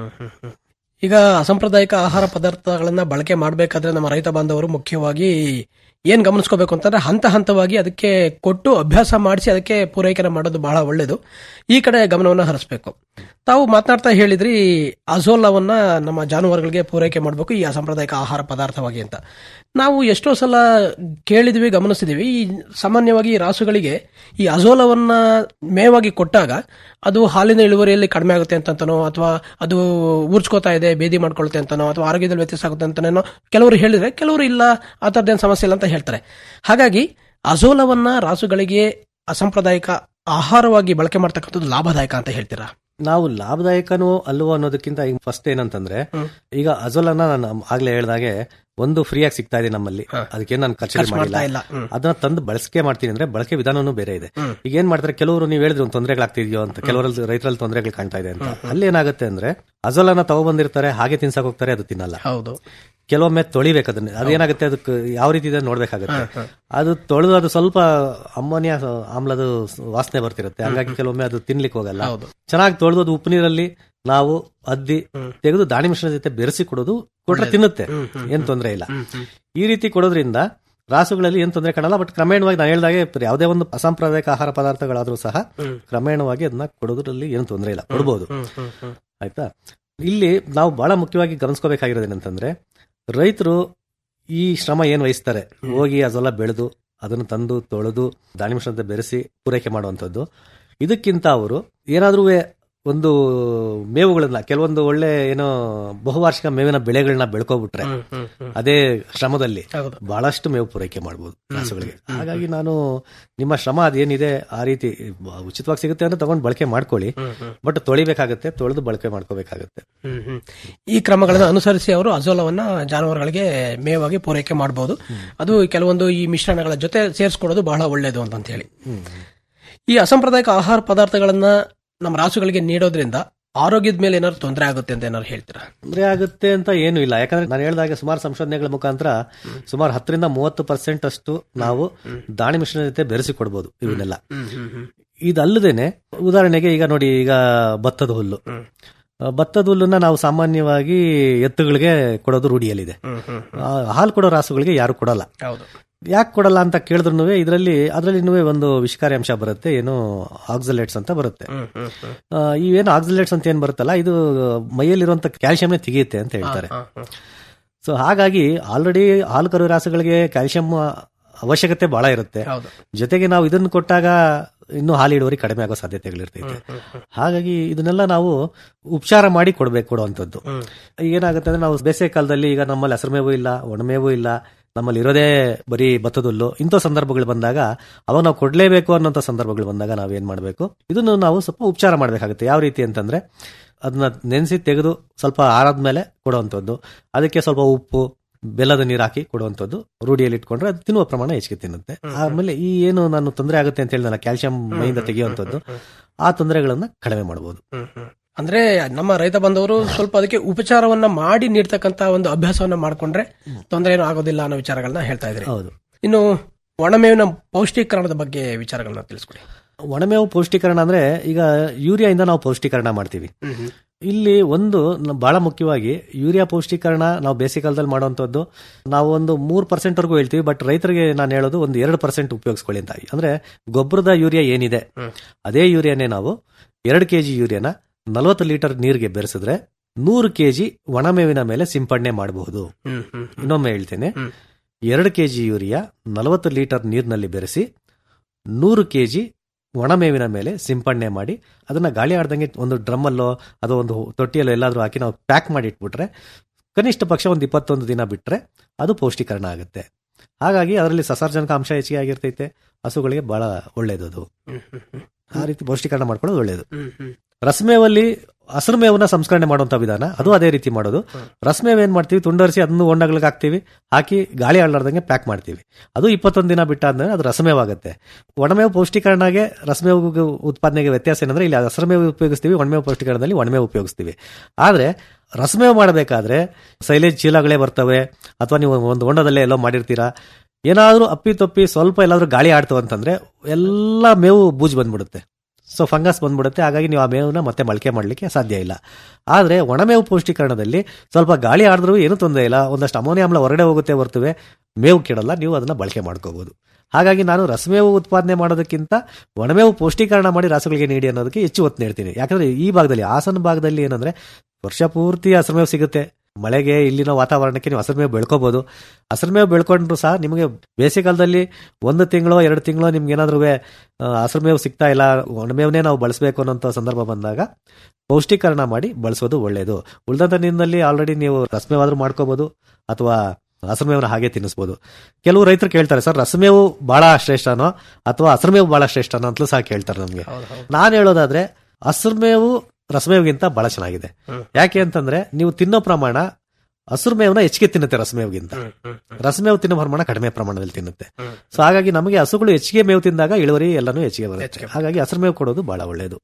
Speaker 8: ಈಗ ಅಸಾಂಪ್ರದಾಯಿಕ ಆಹಾರ ಪದಾರ್ಥಗಳನ್ನ ಬಳಕೆ ಮಾಡಬೇಕಾದ್ರೆ ನಮ್ಮ ರೈತ ಬಾಂಧವರು ಮುಖ್ಯವಾಗಿ ಏನ್ ಗಮನಿಸ್ಕೋಬೇಕು ಅಂತಂದ್ರೆ ಹಂತ ಹಂತವಾಗಿ ಅದಕ್ಕೆ ಕೊಟ್ಟು ಅಭ್ಯಾಸ ಮಾಡಿಸಿ ಅದಕ್ಕೆ ಪೂರೈಕೆ ಮಾಡೋದು ಬಹಳ ಒಳ್ಳೇದು ಈ ಕಡೆ ಗಮನವನ್ನು ಹರಿಸಬೇಕು ತಾವು ಮಾತನಾಡ್ತಾ ಹೇಳಿದ್ರಿ ಅಜೋಲಾವನ್ನ ನಮ್ಮ ಜಾನುವಾರುಗಳಿಗೆ ಪೂರೈಕೆ ಮಾಡಬೇಕು ಈ ಅಸಾಂಪ್ರದಾಯಿಕ ಆಹಾರ ಪದಾರ್ಥವಾಗಿ ಅಂತ ನಾವು ಎಷ್ಟೋ ಸಲ ಕೇಳಿದ್ವಿ ಗಮನಿಸಿದೀವಿ ಈ ಸಾಮಾನ್ಯವಾಗಿ ಈ ರಾಸುಗಳಿಗೆ ಈ ಅಜೋಲವನ್ನ ಮೇವಾಗಿ ಕೊಟ್ಟಾಗ ಅದು ಹಾಲಿನ ಇಳುವರಿಯಲ್ಲಿ ಕಡಿಮೆ ಆಗುತ್ತೆ ಅಂತನೋ ಅಥವಾ ಅದು ಊರ್ಚ್ಕೋತಾ ಇದೆ ಬೇದಿ ಮಾಡ್ಕೊಳುತ್ತೆ ಅಂತನೋ ಅಥವಾ ಆರೋಗ್ಯದಲ್ಲಿ ವ್ಯತ್ಯಾಸ ಆಗುತ್ತೆ ಅಂತನೋ ಕೆಲವರು ಹೇಳಿದ್ರೆ ಕೆಲವರು ಇಲ್ಲ ಆ ಥರದ್ದೇನು ಸಮಸ್ಯೆ ಇಲ್ಲ ಅಂತ ಹೇಳ್ತಾರೆ ಹಾಗಾಗಿ ಅಜೋಲವನ್ನ ರಾಸುಗಳಿಗೆ ಅಸಾಂಪ್ರದಾಯಿಕ ಆಹಾರವಾಗಿ ಬಳಕೆ ಮಾಡ್ತಕ್ಕಂಥದ್ದು ಲಾಭದಾಯಕ ಅಂತ ಹೇಳ್ತೀರಾ
Speaker 9: ನಾವು ಲಾಭದಾಯಕನೋ ಅಲ್ವೋ ಅನ್ನೋದಕ್ಕಿಂತ ಈಗ ಫಸ್ಟ್ ಏನಂತಂದ್ರೆ ಈಗ ಅಜೋಲನ್ನ ನಾನು ಆಗ್ಲೇ ಹೇಳ್ದಾಗೆ ಒಂದು ಫ್ರೀಯಾಗಿ ಸಿಗ್ತಾ ಇದೆ ನಮ್ಮಲ್ಲಿ ಅದಕ್ಕೆ ನಾನು ಖರ್ಚು
Speaker 8: ಖರ್ಚು
Speaker 9: ಮಾಡಿಲ್ಲ
Speaker 8: ಮಾಡ್ತಾ ಇಲ್ಲ. ಹ್ಮ್.
Speaker 9: ಅದನ್ನ ತಂದು ಬಳಕೆ ಮಾಡ್ತೀನಿ ಅಂದ್ರೆ ಬಳಕೆ ವಿಧಾನನೂ ಬೇರೆ ಇದೆ ಈಗ ಏನ್ ಮಾಡ್ತಾರೆ ಕೆಲವರು ನೀವು ಹೇಳಿದ್ರೆ ಒಂದು ತೊಂದರೆಗಳಾಗ್ತಿದ್ಯೋ ಅಂತ ಕೆಲವರಲ್ಲಿ ರೈತರಲ್ಲಿ ತೊಂದರೆಗಳು ಕಾಣ್ತಾ ಇದೆ ಅಂತ ಅಲ್ಲಿ ಏನಾಗುತ್ತೆ ಅಂದ್ರೆ ಅಜೋಲನ ತಗೊಬಂದಿರ್ತಾರೆ ಹಾಗೆ ತಿನ್ಸಕ್ ಹೋಗ್ತಾರೆ ಅದು ತಿನ್ನಲ್ಲ
Speaker 8: ಹೌದು
Speaker 9: ಕೆಲವೊಮ್ಮೆ ತೊಳಿಬೇಕು ಅದನ್ನ ಅದೇನಾಗುತ್ತೆ ಅದಕ್ಕೆ ಯಾವ ರೀತಿ ಇದೆ ನೋಡ್ಬೇಕಾಗುತ್ತೆ ಅದು ತೊಳೆದು ಅದು ಸ್ವಲ್ಪ ಅಮ್ಮೋನಿಯಾ ಆಮ್ಲದ ವಾಸನೆ ಬರ್ತಿರುತ್ತೆ ಹಾಗಾಗಿ ಕೆಲವೊಮ್ಮೆ ಅದು ತಿನ್ಲಿಕ್ಕೆ ಹೋಗಲ್ಲ ಚೆನ್ನಾಗಿ ತೊಳೆದು ಅದು ಉಪ್ಪು ನೀರಲ್ಲಿ ನಾವು ಅದ್ದಿ ತೆಗೆದು ದಾಣಿ ಮಿಶ್ರಣದ ಜೊತೆ ಬೆರೆಸಿ ಕೊಡೋದು ಕೊಟ್ರೆ ತಿನ್ನುತ್ತೆ ಏನ್ ತೊಂದರೆ ಇಲ್ಲ ಈ ರೀತಿ ಕೊಡೋದ್ರಿಂದ ರಾಸುಗಳಲ್ಲಿ ಏನ್ ತೊಂದರೆ ಕಾಣಲ್ಲ ಬಟ್ ಕ್ರಮೇಣವಾಗಿ ನಾನು ಹೇಳ್ದಾಗೆ ಯಾವುದೇ ಒಂದು ಅಸಾಂಪ್ರದಾಯಿಕ ಆಹಾರ ಪದಾರ್ಥಗಳಾದ್ರೂ ಸಹ ಕ್ರಮೇಣವಾಗಿ ಅದನ್ನ ಕೊಡೋದ್ರಲ್ಲಿ ಏನು ತೊಂದರೆ ಇಲ್ಲ ಕೊಡ್ಬೋದು ಆಯ್ತಾ ಇಲ್ಲಿ ನಾವು ಬಹಳ ಮುಖ್ಯವಾಗಿ ಗಮನಿಸ್ಕೋಬೇಕಾಗಿರೋದೇನಂತಂದ್ರೆ ರೈತರು ಈ ಶ್ರಮ ಏನ್ ವಹಿಸ್ತಾರೆ ಹೋಗಿ ಅದೆಲ್ಲ ಬೆಳೆದು ಅದನ್ನು ತಂದು ತೊಳೆದು ದಾಳಿಮಿಶ್ರಣತೆ ಬೆರೆಸಿ ಪೂರೈಕೆ ಮಾಡುವಂಥದ್ದು ಇದಕ್ಕಿಂತ ಅವರು ಏನಾದ್ರೂ ಒಂದು ಮೇವುಗಳನ್ನ ಕೆಲವೊಂದು ಒಳ್ಳೆ ಏನೋ ಬಹುವಾರ್ಷಿಕ ಮೇವಿನ ಬೆಳೆಗಳನ್ನ ಬೆಳ್ಕೊಬಿಟ್ರೆ ಅದೇ ಶ್ರಮದಲ್ಲಿ ಬಹಳಷ್ಟು ಮೇವು ಪೂರೈಕೆ ಮಾಡಬಹುದು ರಾಸುಗಳಿಗೆ ಹಾಗಾಗಿ ನಾನು ನಿಮ್ಮ ಶ್ರಮ ಅದೇನಿದೆ ಆ ರೀತಿ ಉಚಿತವಾಗಿ ಸಿಗುತ್ತೆ ಅಂದ್ರೆ ತಗೊಂಡು ಬಳಕೆ ಮಾಡ್ಕೊಳ್ಳಿ ಬಟ್ ತೊಳಿಬೇಕಾಗತ್ತೆ ತೊಳೆದು ಬಳಕೆ ಮಾಡ್ಕೋಬೇಕಾಗತ್ತೆ
Speaker 8: ಈ ಕ್ರಮಗಳನ್ನು ಅನುಸರಿಸಿ ಅವರು ಅಜೋಲವನ್ನ ಜಾನುವಾರುಗಳಿಗೆ ಮೇವಾಗಿ ಪೂರೈಕೆ ಮಾಡಬಹುದು ಅದು ಕೆಲವೊಂದು ಈ ಮಿಶ್ರಣಗಳ ಜೊತೆ ಸೇರಿಸ್ಕೊಡೋದು ಬಹಳ ಒಳ್ಳೆಯದು ಅಂತ ಹೇಳಿ ಈ ಅಸಾಂಪ್ರದಾಯಿಕ ಆಹಾರ ಪದಾರ್ಥಗಳನ್ನ ನಮ್ಮ ರಾಸುಗಳಿಗೆ ನೀಡೋದ್ರಿಂದ ಆರೋಗ್ಯದ ಮೇಲೆ ಏನಾದ್ರು ತೊಂದರೆ ಆಗುತ್ತೆ ಅಂತ ಏನಾದ್ರು ಹೇಳ್ತೀರಾ
Speaker 9: ತೊಂದರೆ ಆಗುತ್ತೆ ಅಂತ ಏನು ಇಲ್ಲ ಯಾಕಂದ್ರೆ ನಾನು ಹೇಳಿದಾಗೆ ಸುಮಾರು ಸಂಶೋಧನೆಗಳ ಮುಖಾಂತರ ಸುಮಾರು ಹತ್ತರಿಂದ ಮೂವತ್ತು ಪರ್ಸೆಂಟ್ ಅಷ್ಟು ನಾವು ದಾಣಿ ಮಿಶ್ರಣ ಜೊತೆ ಬೆರೆಸಿ ಕೊಡ್ಬೋದು ಇವನ್ನೆಲ್ಲ ಇದಲ್ಲದೇನೆ ಉದಾಹರಣೆಗೆ ಈಗ ನೋಡಿ ಈಗ ಭತ್ತದ ಹುಲ್ಲು ಆ, ಭತ್ತದ ಹುಲ್ಲನ್ನ ನಾವು ಸಾಮಾನ್ಯವಾಗಿ ಎತ್ತುಗಳಿಗೆ ಕೊಡೋದು ರೂಢಿಯಲ್ಲಿದೆ ಆ, ಹಾಲು ಕೊಡೋ ರಾಸುಗಳಿಗೆ ಯಾರು ಕೊಡಲ್ಲ
Speaker 8: ಹೌದು
Speaker 9: ಯಾಕೆ ಕೊಡಲ್ಲ ಅಂತ ಕೇಳಿದ್ರು ಇದರಲ್ಲಿ ಅದರಲ್ಲಿ ಒಂದು ವಿಷಕಾರಿ ಅಂಶ ಬರುತ್ತೆ ಏನು ಆಕ್ಸಲೇಟ್ಸ್ ಅಂತ ಬರುತ್ತೆ ಆ, ಇವೇನು ಆಕ್ಸಲೇಟ್ಸ್ ಅಂತ ಏನ್ ಬರುತ್ತಲ್ಲ ಇದು ಮೈಯಲ್ಲಿರುವಂತ ಕ್ಯಾಲ್ಸಿಯಂನೇ ತೆಗೆಯುತ್ತೆ ಅಂತ ಹೇಳ್ತಾರೆ ಸೊ ಹಾಗಾಗಿ ಆಲ್ರೆಡಿ ಹಾಲು ಕರು ರಾಸುಗಳಿಗೆ ಕ್ಯಾಲ್ಸಿಯಂ ಅವಶ್ಯಕತೆ ಬಹಳ ಇರುತ್ತೆ
Speaker 8: ಹೌದು.
Speaker 9: ಜೊತೆಗೆ ನಾವು ಇದನ್ನು ಕೊಟ್ಟಾಗ ಇನ್ನೂ ಹಾಲು ಇಳುವರಿ ಕಡಿಮೆ ಆಗೋ ಸಾಧ್ಯತೆಗಳಿರ್ತೈತೆ ಹಾಗಾಗಿ ಇದನ್ನೆಲ್ಲ ನಾವು ಉಪಚಾರ ಮಾಡಿ ಕೊಡ್ಬೇಕು ಕೊಡುವಂಥದ್ದು ಏನಾಗುತ್ತೆ ಅಂದ್ರೆ ನಾವು ಬೇಸಿಗೆ ಕಾಲದಲ್ಲಿ ಈಗ ನಮ್ಮಲ್ಲಿ ಹಸಿರು ಮೇವು ಇಲ್ಲ ಒಣಮೇವು ಇಲ್ಲ ನಮ್ಮಲ್ಲಿ ಇರೋದೇ ಬರೀ ಭತ್ತದ ಹುಲ್ಲು ಇಂಥ ಸಂದರ್ಭಗಳು ಬಂದಾಗ ಅವಾಗ ನಾವು ಕೊಡ್ಲೇಬೇಕು ಅನ್ನೋಂಥ ಸಂದರ್ಭಗಳು ಬಂದಾಗ ನಾವೇನ್ ಮಾಡಬೇಕು ಇದನ್ನು ನಾವು ಸ್ವಲ್ಪ ಉಪಚಾರ ಮಾಡಬೇಕಾಗುತ್ತೆ ಯಾವ ರೀತಿ ಅಂತಂದ್ರೆ ಅದನ್ನ ನೆನೆಸಿ ತೆಗೆದು ಸ್ವಲ್ಪ ಆರಾದ್ಮೇಲೆ ಕೊಡುವಂಥದ್ದು ಅದಕ್ಕೆ ಸ್ವಲ್ಪ ಉಪ್ಪು ಬೆಲ್ಲದ ನೀರು ಹಾಕಿ ಕೊಡುವಂಥದ್ದು ರೂಢಿಯಲ್ಲಿ ಇಟ್ಕೊಂಡ್ರೆ ಅದು ತಿನ್ನುವ ಪ್ರಮಾಣ ಹೆಚ್ಚಿಗೆ ತಿನ್ನುತ್ತೆ ಆಮೇಲೆ ಈ ಏನು ನಾನು ತೊಂದರೆ ಆಗುತ್ತೆ ಅಂತ ಹೇಳಿ ನಾನು ಕ್ಯಾಲ್ಸಿಯಂ ಮೈಯಿಂದ ತೆಗೆಯುವಂಥದ್ದು ಆ ತೊಂದರೆಗಳನ್ನ ಕಡಿಮೆ ಮಾಡಬಹುದು
Speaker 8: ಅಂದ್ರೆ ನಮ್ಮ ರೈತ ಬಂದವರು ಸ್ವಲ್ಪ ಅದಕ್ಕೆ ಉಪಚಾರವನ್ನ ಮಾಡಿ ನೀಡ್ತಕ್ಕಂತ ಒಂದು ಅಭ್ಯಾಸವನ್ನ ಮಾಡ್ಕೊಂಡ್ರೆ ತೊಂದರೆ ಏನೂ ಆಗೋದಿಲ್ಲ ಅನ್ನೋ ವಿಚಾರಗಳನ್ನ ಹೇಳ್ತಾ ಇದ್ರಿ
Speaker 9: ಹೌದು
Speaker 8: ಇನ್ನು ಒಣಮೇವಿನ ಪೌಷ್ಟಿಕರಣದ ಬಗ್ಗೆ ವಿಚಾರಗಳನ್ನ ತಿಳಿಸ್ಕೊಡಿ
Speaker 9: ಒಣಮೇವು ಪೌಷ್ಟಿಕರಣ ಅಂದ್ರೆ ಈಗ ಯೂರಿಯಾ ಇಂದ ನಾವು ಪೌಷ್ಟಿಕರಣ ಮಾಡ್ತೀವಿ ಇಲ್ಲಿ ಒಂದು ನ- ಬಹಳ ಮುಖ್ಯವಾಗಿ ಯೂರಿಯಾ ಪೌಷ್ಟಿಕರಣ ನಾವು ಬೇಸಿಗೆ ಕಾಲದಲ್ಲಿ ಮಾಡುವಂತದ್ದು ನಾವು ಒಂದು ಮೂರ್ ಪರ್ಸೆಂಟ್ ವರೆಗೂ ಹೇಳ್ತೀವಿ ಬಟ್ ರೈತರಿಗೆ ನಾನು ಹೇಳೋದು ಒಂದು ಎರಡು ಪರ್ಸೆಂಟ್ ಉಪಯೋಗಿಸ್ಕೊಳ್ಳಿ ಅಂತ ಅಂದ್ರೆ ಗೊಬ್ಬರದ ಯೂರಿಯಾ ಏನಿದೆ ಅದೇ ಯೂರಿಯಾನೇ ನಾವು ಎರಡು ಕೆಜಿ ಯೂರಿಯಾನ ನಲವತ್ತು ಲೀಟರ್ ನೀರಿಗೆ ಬೆರೆಸಿದ್ರೆ ನೂರು ಕೆಜಿ ಒಣಮೇವಿನ ಮೇಲೆ ಸಿಂಪಡಣೆ ಮಾಡಬಹುದು
Speaker 8: ಹ್ಮ್ ಹ್ಮ್
Speaker 9: ಇನ್ನೊಮ್ಮೆ ಹೇಳ್ತೇನೆ
Speaker 8: ಹ್ಮ್.
Speaker 9: ಎರಡು ಕೆಜಿ ಯೂರಿಯಾ ನಲವತ್ತು ಲೀಟರ್ ನೀರಿನಲ್ಲಿ ಬೆರೆಸಿ ನೂರು ಕೆಜಿ ಒಣಮೇವಿನ ಮೇಲೆ ಸಿಂಪಡಣೆ ಮಾಡಿ ಅದನ್ನ ಗಾಳಿ ಆಡ್ದಂಗೆ ಒಂದು ಡ್ರಮ್ಮಲ್ಲೋ ಅಥವಾ ಒಂದು ತೊಟ್ಟಿಯಲ್ಲೋ ಎಲ್ಲಾದ್ರೂ ಹಾಕಿ ನಾವು ಪ್ಯಾಕ್ ಮಾಡಿ ಇಟ್ಬಿಟ್ರೆ ಕನಿಷ್ಠ ಪಕ್ಷ ಒಂದು ಇಪ್ಪತ್ತೊಂದು ದಿನ ಬಿಟ್ರೆ ಅದು ಪೌಷ್ಟಿಕರಣ ಆಗುತ್ತೆ ಹಾಗಾಗಿ ಅದರಲ್ಲಿ ಸಸಾರ್ಜನಕ ಅಂಶ ಹೆಚ್ಚಿಗೆ ಆಗಿರ್ತೈತೆ ಹಸುಗಳಿಗೆ ಬಹಳ ಒಳ್ಳೇದು ಅದು
Speaker 8: ಹ್ಮ್ ಹ್ಮ್ ಹ್ಮ್
Speaker 9: ಆ ರೀತಿ ಪೌಷ್ಟಿಕರಣ ಮಾಡ್ಕೊಳ್ಳೋದು ಒಳ್ಳೇದು
Speaker 8: ಹ್ಮ್ ಹ್ಮ್
Speaker 9: ರಸಮೇವಲ್ಲಿ ಹಸಿರು ಮೇವನ್ನ ಸಂಸ್ಕರಣೆ ಮಾಡುವಂತ ವಿಧಾನ ಅದು ಅದೇ ರೀತಿ ಮಾಡೋದು ರಸಮೇವ್ ಏನ್ ಮಾಡ್ತೀವಿ ತುಂಡರಿಸಿ ಅದನ್ನು ಒಂಡಗಳಿಗೆ ಹಾಕ್ತಿವಿ ಹಾಕಿ ಗಾಳಿ ಆಡ್ಲಾರ್ದಂಗೆ ಪ್ಯಾಕ್ ಮಾಡ್ತೀವಿ ಅದು ಇಪ್ಪತ್ತೊಂದು ದಿನ ಬಿಟ್ಟಾದ್ಮೇಲೆ ಅದು ರಸಮೇವ್ ಆಗುತ್ತೆ ಒಣಮೇವು ಪೌಷ್ಟಿಕರಣಗೆ ರಸಮೇವ್ ಉತ್ಪಾದನೆಗೆ ವ್ಯತ್ಯಾಸ ಏನಂದ್ರೆ ಇಲ್ಲಿ ಹಸಿರುಮೇವು ಉಪಯೋಗಿಸ್ತೀವಿ ಒಣಮೇವು ಪೌಷ್ಟಿಕರಣದಲ್ಲಿ ಒಣಮೇವು ಉಪಯೋಗಿಸ್ತೀವಿ ಆದ್ರೆ ರಸಮೇವ್ ಮಾಡಬೇಕಾದ್ರೆ ಸೈಲೇಜ್ ಚೀಲಗಳೇ ಬರ್ತವೆ ಅಥವಾ ನೀವು ಒಂದು ಹೊಂಡದಲ್ಲೇ ಎಲ್ಲೋ ಮಾಡಿರ್ತೀರಾ ಏನಾದ್ರೂ ಅಪ್ಪಿ ತಪ್ಪಿ ಸ್ವಲ್ಪ ಎಲ್ಲಾದ್ರೂ ಗಾಳಿ ಆಡ್ತು ಅಂತಂದ್ರೆ ಎಲ್ಲ ಮೇವು ಬೂಜ್ ಬಂದ್ಬಿಡುತ್ತೆ ಸೊ ಫಂಗಸ್ ಬಂದ್ಬಿಡುತ್ತೆ ಹಾಗಾಗಿ ನೀವು ಆ ಮೇವನ್ನ ಮತ್ತೆ ಮೊಳಕೆ ಮಾಡಲಿಕ್ಕೆ ಸಾಧ್ಯ ಇಲ್ಲ ಆದರೆ ಒಣಮೇವು ಪೌಷ್ಟಿಕರಣದಲ್ಲಿ ಸ್ವಲ್ಪ ಗಾಳಿ ಆಡಿದ್ರೂ ಏನೂ ತೊಂದರೆ ಇಲ್ಲ ಒಂದಷ್ಟು ಅಮೋನಿಯಾ ಆಮ್ಲ ಹೊರಗಡೆ ಹೋಗುತ್ತೆ ಹೊರ್ತುವೆ ಮೇವು ಕೆಡಲ್ಲ ನೀವು ಅದನ್ನ ಬಳಕೆ ಮಾಡ್ಕೋಬಹುದು ಹಾಗಾಗಿ ನಾನು ರಸಮೇವು ಉತ್ಪಾದನೆ ಮಾಡೋದಕ್ಕಿಂತ ಒಣಮೇವು ಪೌಷ್ಟಿಕರಣ ಮಾಡಿ ರಾಸುಗಳಿಗೆ ನೀಡಿ ಅನ್ನೋದಕ್ಕೆ ಹೆಚ್ಚು ಒತ್ತು ನೀಡ್ತೀನಿ ಯಾಕಂದ್ರೆ ಈ ಭಾಗದಲ್ಲಿ ಹಾಸನ ಭಾಗದಲ್ಲಿ ಏನಂದ್ರೆ ವರ್ಷ ಪೂರ್ತಿ ಹಸಿರುಮೇವು ಸಿಗುತ್ತೆ ಮಳೆಗೆ ಇಲ್ಲಿನ ವಾತಾವರಣಕ್ಕೆ ನೀವು ಹಸಿರುಮೇವು ಬೆಳ್ಕೋಬಹುದು ಹಸಿರುಮೇವು ಬೆಳ್ಕೊಂಡ್ರು ಸಹ ನಿಮಗೆ ಬೇಸಿಗೆಕಾಲದಲ್ಲಿ ಒಂದು ತಿಂಗಳು ಎರಡು ತಿಂಗಳು ನಿಮ್ಗೆ ಏನಾದ್ರೂ ಹಸಿರುಮೇವು ಸಿಗ್ತಾ ಇಲ್ಲ ಒಣಮೇವನ್ನೇ ನಾವು ಬಳಸಬೇಕು ಅನ್ನೋಂಥ ಸಂದರ್ಭ ಬಂದಾಗ ಪೌಷ್ಟಿಕರಣ ಮಾಡಿ ಬಳಸೋದು ಒಳ್ಳೆಯದು ಉಳಿದಂತ ನೀರಿನಲ್ಲಿ ಆಲ್ರೆಡಿ ನೀವು ರಸಮೇವಾದ್ರೂ ಮಾಡ್ಕೋಬಹುದು ಅಥವಾ ಹಸಿರುಮೇವನ್ನ ಹಾಗೆ ತಿನ್ನಿಸ್ಬೋದು ಕೆಲವು ರೈತರು ಕೇಳ್ತಾರೆ ಸರ್ ರಸಮೇವು ಬಹಳ ಶ್ರೇಷ್ಠನೋ ಅಥವಾ ಹಸಿರುಮೇವು ಬಹಳ ಶ್ರೇಷ್ಠನೋ ಅಂತಲೂ ಸಹ ಕೇಳ್ತಾರೆ ನಮಗೆ ನಾನು ಹೇಳೋದಾದ್ರೆ ಹಸಿರುಮೇವು ರಸಮೇವಿಗಿಂತ ಬಹಳ ಚೆನ್ನಾಗಿದೆ ಯಾಕೆ ಅಂತಂದ್ರೆ ನೀವು ತಿನ್ನೋ ಪ್ರಮಾಣ ಹಸಿರು ಮೇವನ್ನ ಹೆಚ್ಚಿಗೆ ತಿನ್ನುತ್ತೆ ರಸಮೇವ್ಗಿಂತ ರಸಮೇವು ತಿನ್ನೋ ಪ್ರಮಾಣ ಕಡಿಮೆ ಪ್ರಮಾಣದಲ್ಲಿ ತಿನ್ನುತ್ತೆ ಸೊ ಹಾಗಾಗಿ ನಮಗೆ ಹಸುಗಳು ಹೆಚ್ಚಿಗೆ ಮೇವು ತಿಂದಾಗ ಇಳುವರಿ ಎಲ್ಲಾನು ಹೆಚ್ಚಿಗೆ ಬರುತ್ತೆ ಹಾಗಾಗಿ ಹಸಿರು ಮೇವು ಕೊಡೋದು ಬಹಳ ಒಳ್ಳೆಯದು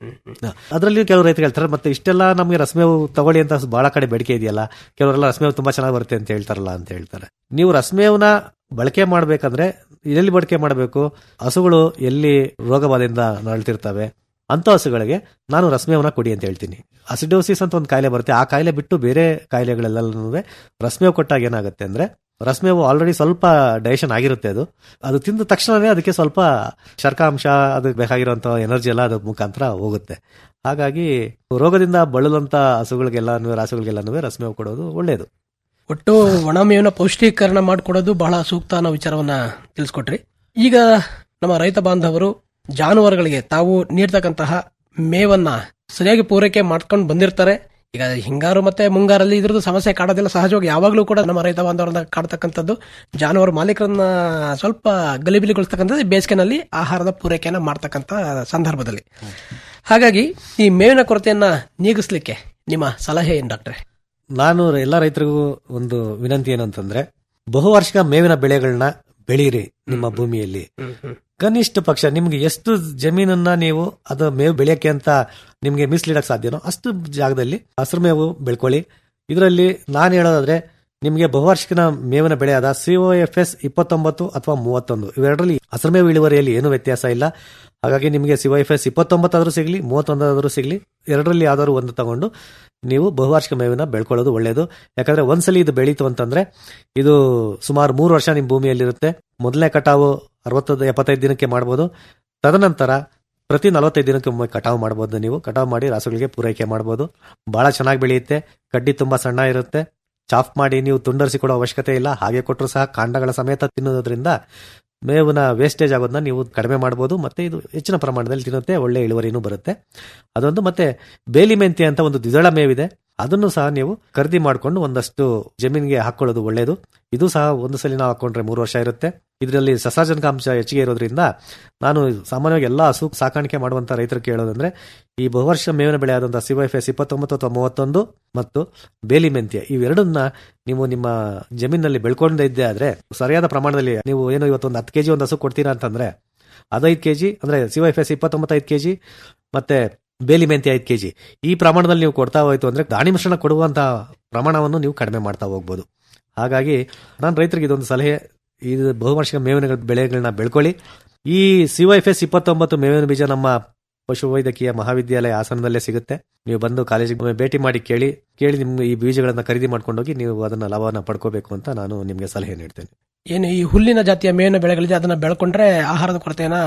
Speaker 9: ಅದರಲ್ಲಿ ಕೆಲವು ರೈತರು ಹೇಳ್ತಾರೆ ಮತ್ತೆ ಇಷ್ಟೆಲ್ಲ ನಮಗೆ ರಸಮೇವು ತಗೊಳ್ಳಿ ಅಂತ ಬಹಳ ಕಡೆ ಬೇಡಿಕೆ ಇದೆಯಲ್ಲ ಕೆಲವರೆಲ್ಲ ರಸಮೇವು ತುಂಬಾ ಚೆನ್ನಾಗಿ ಬರುತ್ತೆ ಅಂತ ಹೇಳ್ತಾರಲ್ಲ ಅಂತ ಹೇಳ್ತಾರೆ ನೀವು ರಸಮೇವನ ಬಳಕೆ ಮಾಡ್ಬೇಕಂದ್ರೆ ಎಲ್ಲಿ ಬಳಕೆ ಮಾಡಬೇಕು ಹಸುಗಳು ಎಲ್ಲಿ ರೋಗ ಬಾಧೆಯಿಂದ ನರಳ್ತಿರ್ತವೆ ಅಂತ ಹಸುಗಳಿಗೆ ನಾನು ರಸಮೇವನ ಕೊಡಿ ಅಂತ ಹೇಳ್ತೀನಿ ಅಸಿಡೋಸಿಸ್ ಅಂತ ಒಂದು ಕಾಯಿಲೆ ಬರುತ್ತೆ ಆ ಕಾಯಿಲೆ ಬಿಟ್ಟು ಬೇರೆ ಕಾಯಿಲೆಗಳೆಲ್ಲನೂ ರಸಮೇವು ಕೊಟ್ಟಾಗ ಏನಾಗುತ್ತೆ ಅಂದ್ರೆ ರಸಮೇವು ಆಲ್ರೆಡಿ ಸ್ವಲ್ಪ ಡೈಜೆಷನ್ ಆಗಿರುತ್ತೆ ಅದು ಅದು ತಿಂದ ತಕ್ಷಣವೇ ಅದಕ್ಕೆ ಸ್ವಲ್ಪ ಶರ್ಕಾಂಶ ಅದಕ್ಕೆ ಬೇಕಾಗಿರುವಂತ ಎನರ್ಜಿ ಎಲ್ಲ ಅದ್ರ ಮುಖಾಂತರ ಹೋಗುತ್ತೆ ಹಾಗಾಗಿ ರೋಗದಿಂದ ಬಳಲುವಂತ ಹಸುಗಳಿಗೆಲ್ಲಾನು ರಾಸುಗಳಿಗೆಲ್ಲಾನು ರಸಮೇವು ಕೊಡೋದು ಒಳ್ಳೆಯದು
Speaker 8: ಒಟ್ಟು ಒಣ ಮೇವಿನ ಪೌಷ್ಟಿಕರಣ ಮಾಡಿಕೊಡೋದು ಬಹಳ ಸೂಕ್ತ ಅನ್ನೋ ವಿಚಾರವನ್ನ ತಿಳಿಸ್ಕೊಟ್ರಿ ಈಗ ನಮ್ಮ ರೈತ ಬಾಂಧವರು ಜಾನುವಾರುಗಳಿಗೆ ತಾವು ನೀಡ್ತಕ್ಕಂತಹ ಮೇವನ್ನ ಸರಿಯಾಗಿ ಪೂರೈಕೆ ಮಾಡ್ಕೊಂಡು ಬಂದಿರ್ತಾರೆ ಈಗ ಹಿಂಗಾರು ಮತ್ತೆ ಮುಂಗಾರಲ್ಲಿ ಇದ್ರದ್ದು ಸಮಸ್ಯೆ ಕಾಡೋದಿಲ್ಲ ಸಹಜವಾಗಿ ಯಾವಾಗಲೂ ಕೂಡ ನಮ್ಮ ರೈತ ಬಾಂಧವರನ್ನ ಕಾಡ್ತಕ್ಕಂಥದ್ದು ಜಾನುವಾರು ಮಾಲೀಕರನ್ನ ಸ್ವಲ್ಪ ಗಲಿಬಿಲಿಗೊಳಿಸ್ತಕ್ಕಂಥದ್ದು ಬೇಸಿಗೆನಲ್ಲಿ ಆಹಾರದ ಪೂರೈಕೆಯನ್ನ ಮಾಡ್ತಕ್ಕಂಥ ಸಂದರ್ಭದಲ್ಲಿ ಹಾಗಾಗಿ ಈ ಮೇವಿನ ಕೊರತೆಯನ್ನ ನೀಗಿಸ್ಲಿಕ್ಕೆ ನಿಮ್ಮ ಸಲಹೆ ಏನ್ ಡಾಕ್ಟ್ರೆ
Speaker 9: ನಾನು ಎಲ್ಲ ರೈತರಿಗೂ ಒಂದು ವಿನಂತಿ ಏನಂತಂದ್ರೆ ಬಹುವಾರ್ಷಿಕ ಮೇವಿನ ಬೆಳೆಗಳನ್ನ ಬೆಳೀರಿ ನಿಮ್ಮ ಭೂಮಿಯಲ್ಲಿ ಕನಿಷ್ಠ ಪಕ್ಷ ನಿಮ್ಗೆ ಎಷ್ಟು ಜಮೀನನ್ನ ನೀವು ಅದು ಮೇವು ಬೆಳೆಯಕ್ಕೆ ಅಂತ ನಿಮ್ಗೆ ಮೀಸಲಿಡಕ್ ಸಾಧ್ಯನೋ ಅಷ್ಟು ಜಾಗದಲ್ಲಿ ಹಸಿರು ಮೇವು ಬೆಳ್ಕೊಳ್ಳಿ ಇದರಲ್ಲಿ ನಾನು ಹೇಳೋದಾದ್ರೆ ನಿಮಗೆ ಬಹುವಾರ್ಷಿಕ ಮೇವಿನ ಬೆಳೆ ಆದ ಸಿಒ ಎಫ್ ಎಸ್ ಇಪ್ಪತ್ತೊಂಬತ್ತು ಅಥವಾ ಮೂವತ್ತೊಂದು ಇವೆರಡರಲ್ಲಿ ಹಸಿರು ಮೇವು ಇಳುವರಿಯಲ್ಲಿ ಏನು ವ್ಯತ್ಯಾಸ ಇಲ್ಲ ಹಾಗಾಗಿ ನಿಮಗೆ ಸಿಒ ಎಫ್ ಎಸ್ ಇಪ್ಪತ್ತೊಂಬತ್ತಾದ್ರೂ ಸಿಗ್ಲಿ ಮೂವತ್ತೊಂದಾದ್ರೂ ಸಿಗ್ಲಿ ಎರಡರಲ್ಲಿ ಯಾವ್ದಾದ್ರು ಒಂದು ತಗೊಂಡು ನೀವು ಬಹುವಾರ್ಷಿಕ ಮೇವಿನ ಬೆಳ್ಕೊಳ್ಳೋದು ಒಳ್ಳೆಯದು ಯಾಕಂದ್ರೆ ಒಂದ್ಸಲಿ ಇದು ಬೆಳೀತು ಅಂತಂದ್ರೆ ಇದು ಸುಮಾರು ಮೂರು ವರ್ಷ ನಿಮ್ಮ ಭೂಮಿಯಲ್ಲಿರುತ್ತೆ ಮೊದಲನೇ ಕಟಾವು ಅರವತ್ತೈದು ಎಪ್ಪತ್ತೈದು ದಿನಕ್ಕೆ ಮಾಡ್ಬೋದು ತದನಂತರ ಪ್ರತಿ ನಲವತ್ತೈದು ದಿನಕ್ಕೆ ಒಮ್ಮೆ ಕಟಾವು ಮಾಡ್ಬೋದು ನೀವು ಕಟಾವು ಮಾಡಿ ರಾಸುಗಳಿಗೆ ಪೂರೈಕೆ ಮಾಡ್ಬೋದು ಬಹಳ ಚೆನ್ನಾಗಿ ಬೆಳೆಯುತ್ತೆ ಕಡ್ಡಿ ತುಂಬಾ ಸಣ್ಣ ಇರುತ್ತೆ ಚಾಫ್ ಮಾಡಿ ನೀವು ತುಂಡರಿಸಿ ಕೊಡೋ ಅವಶ್ಯಕತೆ ಇಲ್ಲ ಹಾಗೆ ಕೊಟ್ಟರು ಸಹ ಕಾಂಡಗಳ ಸಮೇತ ತಿನ್ನೋದ್ರಿಂದ ಮೇವಿನ ವೇಸ್ಟೇಜ್ ಆಗೋದನ್ನ ನೀವು ಕಡಿಮೆ ಮಾಡ್ಬೋದು ಮತ್ತೆ ಇದು ಹೆಚ್ಚಿನ ಪ್ರಮಾಣದಲ್ಲಿ ತಿನ್ನುತ್ತೆ ಒಳ್ಳೆ ಇಳುವರಿನೂ ಬರುತ್ತೆ ಅದೊಂದು ಮತ್ತೆ ಬೇಲಿ ಮೆಂತೆ ಅಂತ ಒಂದು ದ್ವಿದಳ ಮೇವಿದೆ ಅದನ್ನು ಸಹ ನೀವು ಖರೀದಿ ಮಾಡಿಕೊಂಡು ಒಂದಷ್ಟು ಜಮೀನಿಗೆ ಹಾಕೊಳ್ಳೋದು ಒಳ್ಳೆಯದು ಇದು ಸಹ ಒಂದು ಸಲ ನಾವು ಹಾಕೊಂಡ್ರೆ ಮೂರು ವರ್ಷ ಇರುತ್ತೆ ಇದರಲ್ಲಿ ಸಸಾರ್ಜನಕ ಅಂಶ ಹೆಚ್ಚಿಗೆ ಇರೋದ್ರಿಂದ ನಾನು ಸಾಮಾನ್ಯವಾಗಿ ಎಲ್ಲ ಹಸು ಸಾಕಾಣಿಕೆ ಮಾಡುವಂತ ರೈತರು ಕೇಳೋದಂದ್ರೆ ಈ ಬಹುವರ್ಷ ಮೇವಿನ ಬೆಳೆ ಆದಂತಹ ಸಿವೈಫ್ ಎಸ್ ಇಪ್ಪತ್ತೊಂಬತ್ತು ಅಥವಾ ಮೂವತ್ತೊಂದು ಮತ್ತು ಬೇಲಿ ಮೆಂತ್ಯ ಇವೆರಡನ್ನ ನೀವು ನಿಮ್ಮ ಜಮೀನಲ್ಲಿ ಬೆಳ್ಕೊಂಡಿದ್ದೆ ಆದ್ರೆ ಸರಿಯಾದ ಪ್ರಮಾಣದಲ್ಲಿ ನೀವು ಏನು ಇವತ್ತೊಂದು ಹತ್ತು ಕೆಜಿ ಒಂದು ಹಸು ಕೊಡ್ತೀರಾ ಅಂತಂದ್ರೆ ಅದೈದು ಕೆಜಿ ಅಂದ್ರೆ ಸಿವೈಫ್ ಎಸ್ ಇಪ್ಪತ್ತೊಂಬತ್ತೈದು ಕೆಜಿ ಮತ್ತೆ ಬೇಲಿ ಮೆಂತಿ ಐದು ಕೆಜಿ ಈ ಪ್ರಮಾಣದಲ್ಲಿ ನೀವು ಕೊಡ್ತಾ ಹೋಯ್ತು ಅಂದ್ರೆ ದಾಣಿ ಮಿಶ್ರಣ ಕೊಡುವಂತ ಪ್ರಮಾಣವನ್ನು ನೀವು ಕಡಿಮೆ ಮಾಡ್ತಾ ಹೋಗ್ಬೋದು ಹಾಗಾಗಿ ನಾನು ರೈತರಿಗೆ ಇದೊಂದು ಸಲಹೆ ಇದು ಬಹುವಾರ್ಷಿಕ ಮೇವಿನ ಬೆಳೆಗಳನ್ನ ಬೆಳ್ಕೊಳ್ಳಿ ಈ ಸಿವೈಫ್ ಎಸ್ ಇಪ್ಪತ್ತೊಂಬತ್ತು ಮೇವಿನ ಬೀಜ ನಮ್ಮ ಪಶುವೈದ್ಯಕೀಯ ಮಹಾವಿದ್ಯಾಲಯ ಹಾಸನದಲ್ಲೇ ಸಿಗುತ್ತೆ ನೀವು ಬಂದು ಕಾಲೇಜಿಗೆ ಭೇಟಿ ಮಾಡಿ ಕೇಳಿ ಕೇಳಿ ನಿಮ್ಗೆ ಈ ಬೀಜಗಳನ್ನ ಖರೀದಿ ಮಾಡ್ಕೊಂಡೋಗಿ ನೀವು ಅದನ್ನ ಲಾಭವನ್ನ ಪಡ್ಕೋಬೇಕು ಅಂತ ನಾನು ನಿಮ್ಗೆ ಸಲಹೆ ನೀಡ್ತೇನೆ
Speaker 8: ಏನು ಈ ಹುಲ್ಲಿನ ಜಾತಿಯ ಮೇವಿನ ಬೆಳೆಗಳಿದೆ ಅದನ್ನ ಬೆಳ್ಕೊಂಡ್ರೆ ಆಹಾರದ ಕೊರತೆಯನ್ನ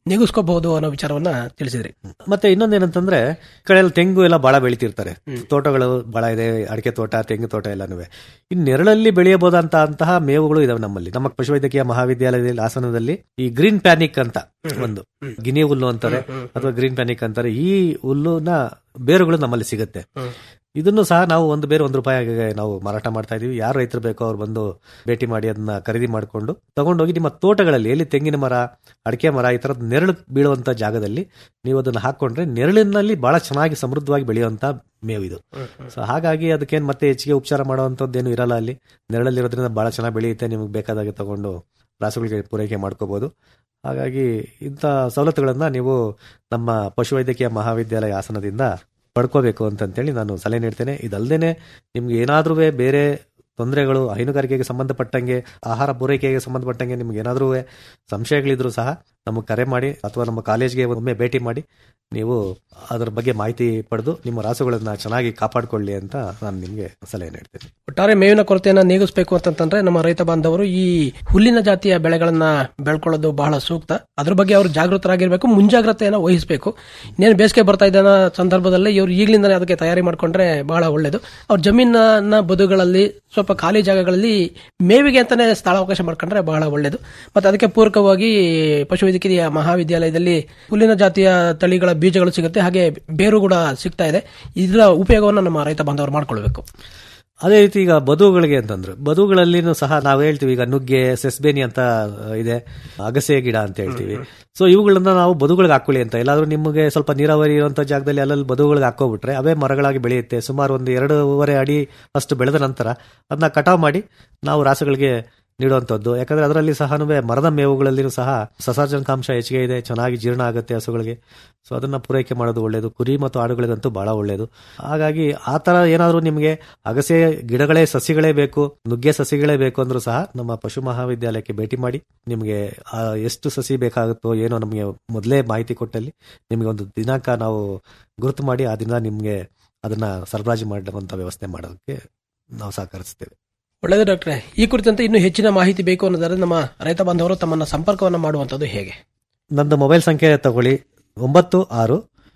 Speaker 8: ನೀಗಿಸ್ಕೋಬಹುದು ಅನ್ನೋ ವಿಚಾರವನ್ನ ತಿಳಿಸಿದ್ರಿ
Speaker 9: ಮತ್ತೆ ಇನ್ನೊಂದೇನಂತಂದ್ರೆ ಈ ಕಡೆ ಎಲ್ಲ ತೆಂಗು ಎಲ್ಲ ಬಹಳ ಬೆಳಿತಿರ್ತಾರೆ ತೋಟಗಳು ಬಹಳ ಇದೆ ಅಡಿಕೆ ತೋಟ ತೆಂಗು ತೋಟ ಎಲ್ಲಾನು ಇನ್ನು ನೆರಳಲ್ಲಿ ಬೆಳೆಯಬಹುದಂತ ಅಂತಹ ಮೇವುಗಳು ಇದಾವೆ ನಮ್ಮಲ್ಲಿ ನಮ್ಮ ಪಶುವೈದ್ಯಕೀಯ ಮಹಾವಿದ್ಯಾಲಯದಲ್ಲಿ ಹಾಸನದಲ್ಲಿ ಈ ಗ್ರೀನ್ ಪ್ಯಾನಿಕ್ ಅಂತ ಒಂದು ಗಿನಿ ಹುಲ್ಲು ಅಂತಾರೆ ಅಥವಾ ಗ್ರೀನ್ ಪ್ಯಾನಿಕ್ ಅಂತಾರೆ ಈ ಹುಲ್ಲುನ ಬೇರುಗಳು ನಮ್ಮಲ್ಲಿ ಸಿಗುತ್ತೆ ಇದನ್ನು ಸಹ ನಾವು ಒಂದು ಬೇರೆ ಒಂದು ರೂಪಾಯಿಗೆ ನಾವು ಮಾರಾಟ ಮಾಡ್ತಾ ಇದೀವಿ ಯಾರು ರೈತರು ಬೇಕೋ ಅವ್ರು ಬಂದು ಭೇಟಿ ಮಾಡಿ ಅದನ್ನ ಖರೀದಿ ಮಾಡಿಕೊಂಡು ತಗೊಂಡೋಗಿ ನಿಮ್ಮ ತೋಟಗಳಲ್ಲಿ ಎಲ್ಲಿ ತೆಂಗಿನ ಮರ ಅಡಿಕೆ ಮರ ಈ ತರದ ನೆರಳು ಬೀಳುವಂತ ಜಾಗದಲ್ಲಿ ನೀವು ಅದನ್ನ ಹಾಕೊಂಡ್ರೆ ನೆರಳಿನಲ್ಲಿ ಬಹಳ ಚೆನ್ನಾಗಿ ಸಮೃದ್ಧವಾಗಿ ಬೆಳೆಯುವಂತ ಮೇವು ಇದು ಸೊ ಹಾಗಾಗಿ ಅದಕ್ಕೇನು ಮತ್ತೆ ಹೆಚ್ಚಿಗೆ ಉಪಚಾರ ಮಾಡುವಂತದ್ದೇನು ಇರಲ್ಲ ಅಲ್ಲಿ ನೆರಳಲ್ಲಿರೋದ್ರಿಂದ ಬಹಳ ಚೆನ್ನಾಗಿ ಬೆಳೆಯುತ್ತೆ ನಿಮಗೆ ಬೇಕಾದಾಗೆ ತಗೊಂಡು ರಾಸುಗಳಿಗೆ ಪೂರೈಕೆ ಮಾಡ್ಕೋಬಹುದು ಹಾಗಾಗಿ ಇಂಥ ಸವಲತ್ತುಗಳನ್ನ ನೀವು ನಮ್ಮ ಪಶುವೈದ್ಯಕೀಯ ಮಹಾವಿದ್ಯಾಲಯ ಹಾಸನದಿಂದ ಪಡ್ಕೋಬೇಕು ಅಂತಂತೇಳಿ ನಾನು ಸಲಹೆ ನೀಡ್ತೇನೆ ಇದಲ್ದೇನೆ ನಿಮ್ಗೆ ಏನಾದ್ರೂ ಬೇರೆ ತೊಂದರೆಗಳು ಹೈನುಗಾರಿಕೆಗೆ ಸಂಬಂಧಪಟ್ಟಂಗೆ ಆಹಾರ ಪೂರೈಕೆಗೆ ಸಂಬಂಧಪಟ್ಟಂಗೆ ನಿಮ್ಗೆ ಏನಾದ್ರೂ ಸಂಶಯಗಳಿದ್ರು ಸಹ ನಮಗೆ ಕರೆ ಮಾಡಿ ಅಥವಾ ನಮ್ಮ ಕಾಲೇಜ್ಗೆ ಒಮ್ಮೆ ಭೇಟಿ ಮಾಡಿ ನೀವು ಅದರ ಬಗ್ಗೆ ಮಾಹಿತಿ ಪಡೆದು ನಿಮ್ಮ ರಾಸುಗಳನ್ನ ಚೆನ್ನಾಗಿ ಕಾಪಾಡಿಕೊಳ್ಳಿ ಅಂತ ನಾನು ನಿಮಗೆ ಸಲಹೆ ನೀಡ್ತೇನೆ
Speaker 8: ಒಟ್ಟಾರೆ ಮೇವಿನ ಕೊರತೆಯನ್ನ ನೀಗಿಸಬೇಕು ಅಂತಂತಂದ್ರೆ ನಮ್ಮ ರೈತ ಬಾಂಧವರು ಈ ಹುಲ್ಲಿನ ಜಾತಿಯ ಬೆಳೆಗಳನ್ನ ಬೆಳ್ಕೊಳ್ಳೋದು ಬಹಳ ಸೂಕ್ತ ಅದ್ರ ಬಗ್ಗೆ ಅವರು ಜಾಗೃತರಾಗಿರ್ಬೇಕು ಮುಂಜಾಗ್ರತೆಯನ್ನ ವಹಿಸಬೇಕು ಇನ್ನೇನು ಬೇಸಿಗೆ ಬರ್ತಾ ಇದ್ದ ಸಂದರ್ಭದಲ್ಲಿ ಇವರು ಈಗಲಿಂದನೇ ಅದಕ್ಕೆ ತಯಾರಿ ಮಾಡ್ಕೊಂಡ್ರೆ ಬಹಳ ಒಳ್ಳೇದು ಅವ್ರ ಜಮೀನಿನ ಬದುಗಳಲ್ಲಿ ಸ್ವಲ್ಪ ಖಾಲಿ ಜಾಗಗಳಲ್ಲಿ ಮೇವಿಗೆ ಅಂತಾನೆ ಸ್ಥಳಾವಕಾಶ ಮಾಡ್ಕೊಂಡ್ರೆ ಬಹಳ ಒಳ್ಳೇದು ಮತ್ತೆ ಅದಕ್ಕೆ ಪೂರಕವಾಗಿ ಪಶುವೈದ್ಯಕೀಯ ಮಹಾವಿದ್ಯಾಲಯದಲ್ಲಿ ಹುಲ್ಲಿನ ಜಾತಿಯ ತಳಿಗಳ ಬೀಜಗಳು ಸಿಗುತ್ತೆ ಹಾಗೆ ಬೇರು ಕೂಡ ಸಿಗ್ತಾ ಇದೆ ಇದರ ಉಪಯೋಗವನ್ನು ನಮ್ಮ ರೈತ ಬಾಂಧವರು ಮಾಡ್ಕೊಳ್ಬೇಕು
Speaker 9: ಅದೇ ರೀತಿ ಈಗ ಬದುಗಳಿಗೆ ಅಂತಂದ್ರು ಬದುಗಳಲ್ಲಿನೂ ಸಹ ನಾವು ಹೇಳ್ತೀವಿ ಈಗ ನುಗ್ಗೆ ಸೆಸ್ಬೇನಿ ಅಂತ ಇದೆ ಅಗಸೆ ಗಿಡ ಅಂತ ಹೇಳ್ತೀವಿ ಸೊ ಇವುಗಳನ್ನ ನಾವು ಬದುಗಳಿಗೆ ಹಾಕೊಳ್ಳಿ ಅಂತ ಎಲ್ಲಾದ್ರೂ ನಿಮಗೆ ಸ್ವಲ್ಪ ನೀರಾವರಿ ಇರುವಂತ ಜಾಗದಲ್ಲಿ ಅಲ್ಲಲ್ಲಿ ಬದುಗಳಿಗೆ ಹಾಕೋಬಿಟ್ರೆ ಅವೇ ಮರಗಳಾಗಿ ಬೆಳೆಯುತ್ತೆ ಸುಮಾರು ಒಂದು ಎರಡೂವರೆ ಅಡಿ ಅಷ್ಟು ಬೆಳೆದ ನಂತರ ಅದನ್ನ ಕಟಾವ್ ಮಾಡಿ ನಾವು ರಾಸುಗಳಿಗೆ ನೀಡುವಂಥದ್ದು ಯಾಕಂದ್ರೆ ಅದರಲ್ಲಿ ಸಹ ಮರದ ಮೇವುಗಳಲ್ಲಿನೂ ಸಹ ಸಸಾರ್ಜನಕಾಂಶ ಹೆಚ್ಚಿಗೆ ಇದೆ ಚೆನ್ನಾಗಿ ಜೀರ್ಣ ಆಗುತ್ತೆ ಹಸುಗಳಿಗೆ ಸೊ ಅದನ್ನ ಪೂರೈಕೆ ಮಾಡೋದು ಒಳ್ಳೆಯದು ಕುರಿ ಮತ್ತು ಆಡುಗಳಿಗಂತೂ ಬಹಳ ಒಳ್ಳೆಯದು ಹಾಗಾಗಿ ಆ ತರ ಏನಾದರೂ ನಿಮಗೆ ಅಗಸೆ ಗಿಡಗಳೇ ಸಸಿಗಳೇ ಬೇಕು ನುಗ್ಗೆ ಸಸಿಗಳೇ ಬೇಕು ಅಂದ್ರೂ ಸಹ ನಮ್ಮ ಪಶು ಮಹಾವಿದ್ಯಾಲಯಕ್ಕೆ ಭೇಟಿ ಮಾಡಿ ನಿಮಗೆ ಆ ಎಷ್ಟು ಸಸಿ ಬೇಕಾಗುತ್ತೋ ಏನೋ ನಮಗೆ ಮೊದಲೇ ಮಾಹಿತಿ ಕೊಟ್ಟಲ್ಲಿ ನಿಮಗೆ ಒಂದು ದಿನಾಂಕ ನಾವು ಗುರುತು ಮಾಡಿ ಆ ದಿನ ನಿಮಗೆ ಅದನ್ನ ಸರಬರಾಜು ಮಾಡುವಂತ ವ್ಯವಸ್ಥೆ ಮಾಡೋದಕ್ಕೆ ನಾವು ಸಹಕರಿಸ್ತೇವೆ
Speaker 8: ಒಳ್ಳೆಯದು ಡಾಕ್ಟ್ರೆ ಈ ಕುರಿತಂತೆ ಇನ್ನೂ ಹೆಚ್ಚಿನ ಮಾಹಿತಿ ಬೇಕು ಅನ್ನೋದಾದ್ರೆ ನಮ್ಮ ರೈತ ಬಾಂಧವರು ತಮ್ಮನ್ನ ಸಂಪರ್ಕವನ್ನು ಮಾಡುವಂತದ್ದು ಹೇಗೆ
Speaker 9: ನಂದು ಮೊಬೈಲ್ ಸಂಖ್ಯೆ ತಗೊಳ್ಳಿ ಒಂಬತ್ತು ಆರು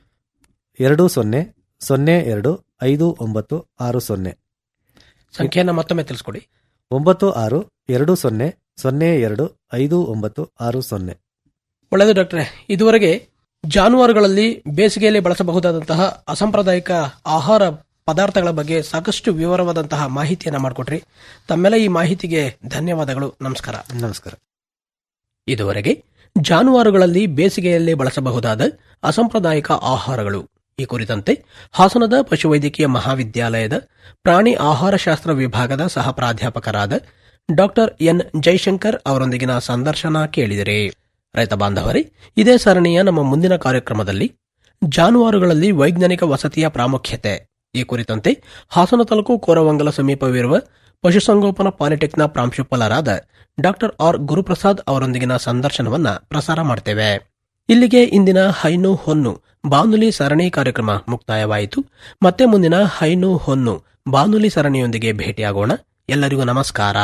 Speaker 9: ಎರಡು ಸೊನ್ನೆ ಸೊನ್ನೆ ಎರಡು ಐದು ಒಂಬತ್ತು ಆರು ಸೊನ್ನೆ
Speaker 8: ಸಂಖ್ಯೆಯನ್ನ ಮತ್ತೊಮ್ಮೆ ತಿಳಿಸ್ಕೊಡಿ
Speaker 9: ಒಂಬತ್ತು ಆರು ಎರಡು ಸೊನ್ನೆ ಸೊನ್ನೆ ಎರಡು ಐದು ಒಂಬತ್ತು ಆರು ಸೊನ್ನೆ
Speaker 8: ಒಳ್ಳೆಯದು ಡಾಕ್ಟ್ರೆ ಇದುವರೆಗೆ ಜಾನುವಾರುಗಳಲ್ಲಿ ಬೇಸಿಗೆಯಲ್ಲಿ ಬಳಸಬಹುದಾದಂತಹ ಅಸಾಂಪ್ರದಾಯಿಕ ಆಹಾರ ಪದಾರ್ಥಗಳ ಬಗ್ಗೆ ಸಾಕಷ್ಟು ವಿವರವಾದಂತಹ ಮಾಹಿತಿಯನ್ನ ಮಾಡಿಕೊಟ್ರಿ ತಮ್ಮೆಲ್ಲ ಈ ಮಾಹಿತಿಗೆ ಧನ್ಯವಾದಗಳು ನಮಸ್ಕಾರ
Speaker 9: ನಮಸ್ಕಾರ
Speaker 8: ಇದುವರೆಗೆ ಜಾನುವಾರುಗಳಲ್ಲಿ ಬೇಸಿಗೆಯಲ್ಲಿ ಬಳಸಬಹುದಾದ ಅಸಾಂಪ್ರದಾಯಿಕ ಆಹಾರಗಳು ಈ ಕುರಿತಂತೆ ಹಾಸನದ ಪಶುವೈದ್ಯಕೀಯ ಮಹಾವಿದ್ಯಾಲಯದ ಪ್ರಾಣಿ ಆಹಾರಶಾಸ್ತ್ರ ವಿಭಾಗದ ಸಹ ಪ್ರಾಧ್ಯಾಪಕರಾದ ಡಾಕ್ಟರ್ ಎನ್ ಜೈಶಂಕರ್ ಅವರೊಂದಿಗಿನ ಸಂದರ್ಶನ ಕೇಳಿದರೆ ರೈತ ಬಾಂಧವರೇ ಇದೇ ಸರಣಿಯ ನಮ್ಮ ಮುಂದಿನ ಕಾರ್ಯಕ್ರಮದಲ್ಲಿ ಜಾನುವಾರುಗಳಲ್ಲಿ ವೈಜ್ಞಾನಿಕ ವಸತಿಯ ಪ್ರಾಮುಖ್ಯತೆ ಈ ಕುರಿತಂತೆ ಹಾಸನ ತಾಲೂಕು ಕೋರವಂಗಲ ಸಮೀಪವಿರುವ ಪಶುಸಂಗೋಪನಾ ಪಾಲಿಟೆಕ್ನ ಪ್ರಾಂಶುಪಾಲರಾದ ಡಾಕ್ಟರ್ ಆರ್ ಗುರುಪ್ರಸಾದ್ ಅವರೊಂದಿಗಿನ ಸಂದರ್ಶನವನ್ನ ಪ್ರಸಾರ ಮಾಡ್ತೇವೆ ಇಲ್ಲಿಗೆ ಇಂದಿನ ಹೈನು ಹೊನ್ನು ಬಾನುಲಿ ಸರಣಿ ಕಾರ್ಯಕ್ರಮ ಮುಕ್ತಾಯವಾಯಿತು ಮತ್ತೆ ಮುಂದಿನ ಹೈನು ಹೊನ್ನು ಬಾನುಲಿ ಸರಣಿಯೊಂದಿಗೆ ಭೇಟಿಯಾಗೋಣ ಎಲ್ಲರಿಗೂ ನಮಸ್ಕಾರ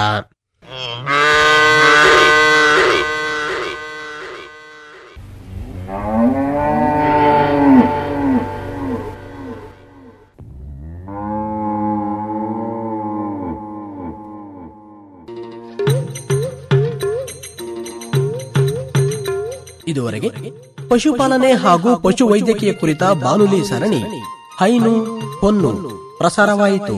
Speaker 8: ಇದುವರೆಗೆ ಪಶುಪಾಲನೆ ಹಾಗೂ ಪಶು ವೈದ್ಯಕೀಯ ಕುರಿತ ಬಾನುಲಿ ಸರಣಿ ಹೈನು ಹೊನ್ನು ಪ್ರಸಾರವಾಯಿತು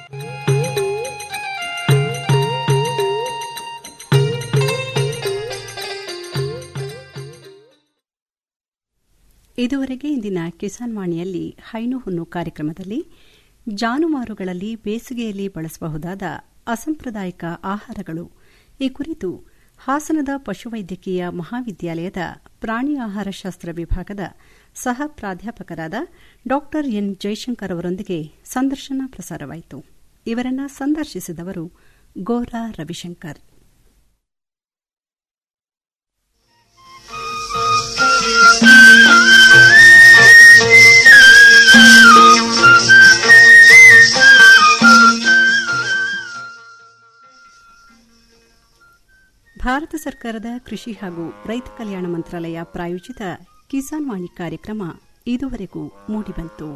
Speaker 1: ಇದುವರೆಗೆ ಇಂದಿನ ಕಿಸಾನ್ ವಾಣಿಯಲ್ಲಿ ಹೈನು ಹುಣ್ಣು ಕಾರ್ಯಕ್ರಮದಲ್ಲಿ ಜಾನುವಾರುಗಳಲ್ಲಿ ಬೇಸಿಗೆಯಲ್ಲಿ ಬಳಸಬಹುದಾದ ಅಸಾಂಪ್ರದಾಯಿಕ ಆಹಾರಗಳು ಈ ಕುರಿತು ಹಾಸನದ ಪಶುವೈದ್ಯಕೀಯ ಮಹಾವಿದ್ಯಾಲಯದ ಪ್ರಾಣಿ ಆಹಾರಶಾಸ್ತ್ರ ವಿಭಾಗದ ಸಹ ಪ್ರಾಧ್ಯಾಪಕರಾದ ಡಾ ಎನ್ ಜೈಶಂಕರ್ ಅವರೊಂದಿಗೆ ಸಂದರ್ಶನ ಪ್ರಸಾರವಾಯಿತು ಇವರನ್ನ ಸಂದರ್ಶಿಸಿದವರು ಗೋರಾ ರವಿಶಂಕರ್ ಭಾರತ ಸರ್ಕಾರದ ಕೃಷಿ ಹಾಗೂ ರೈತ ಕಲ್ಯಾಣ ಮಂತ್ರಾಲಯ ಪ್ರಾಯೋಜಿತ ಕಿಸಾನ್ ವಾಣಿ ಕಾರ್ಯಕ್ರಮ ಇದುವರೆಗೂ ಮೂಡಿಬಂತು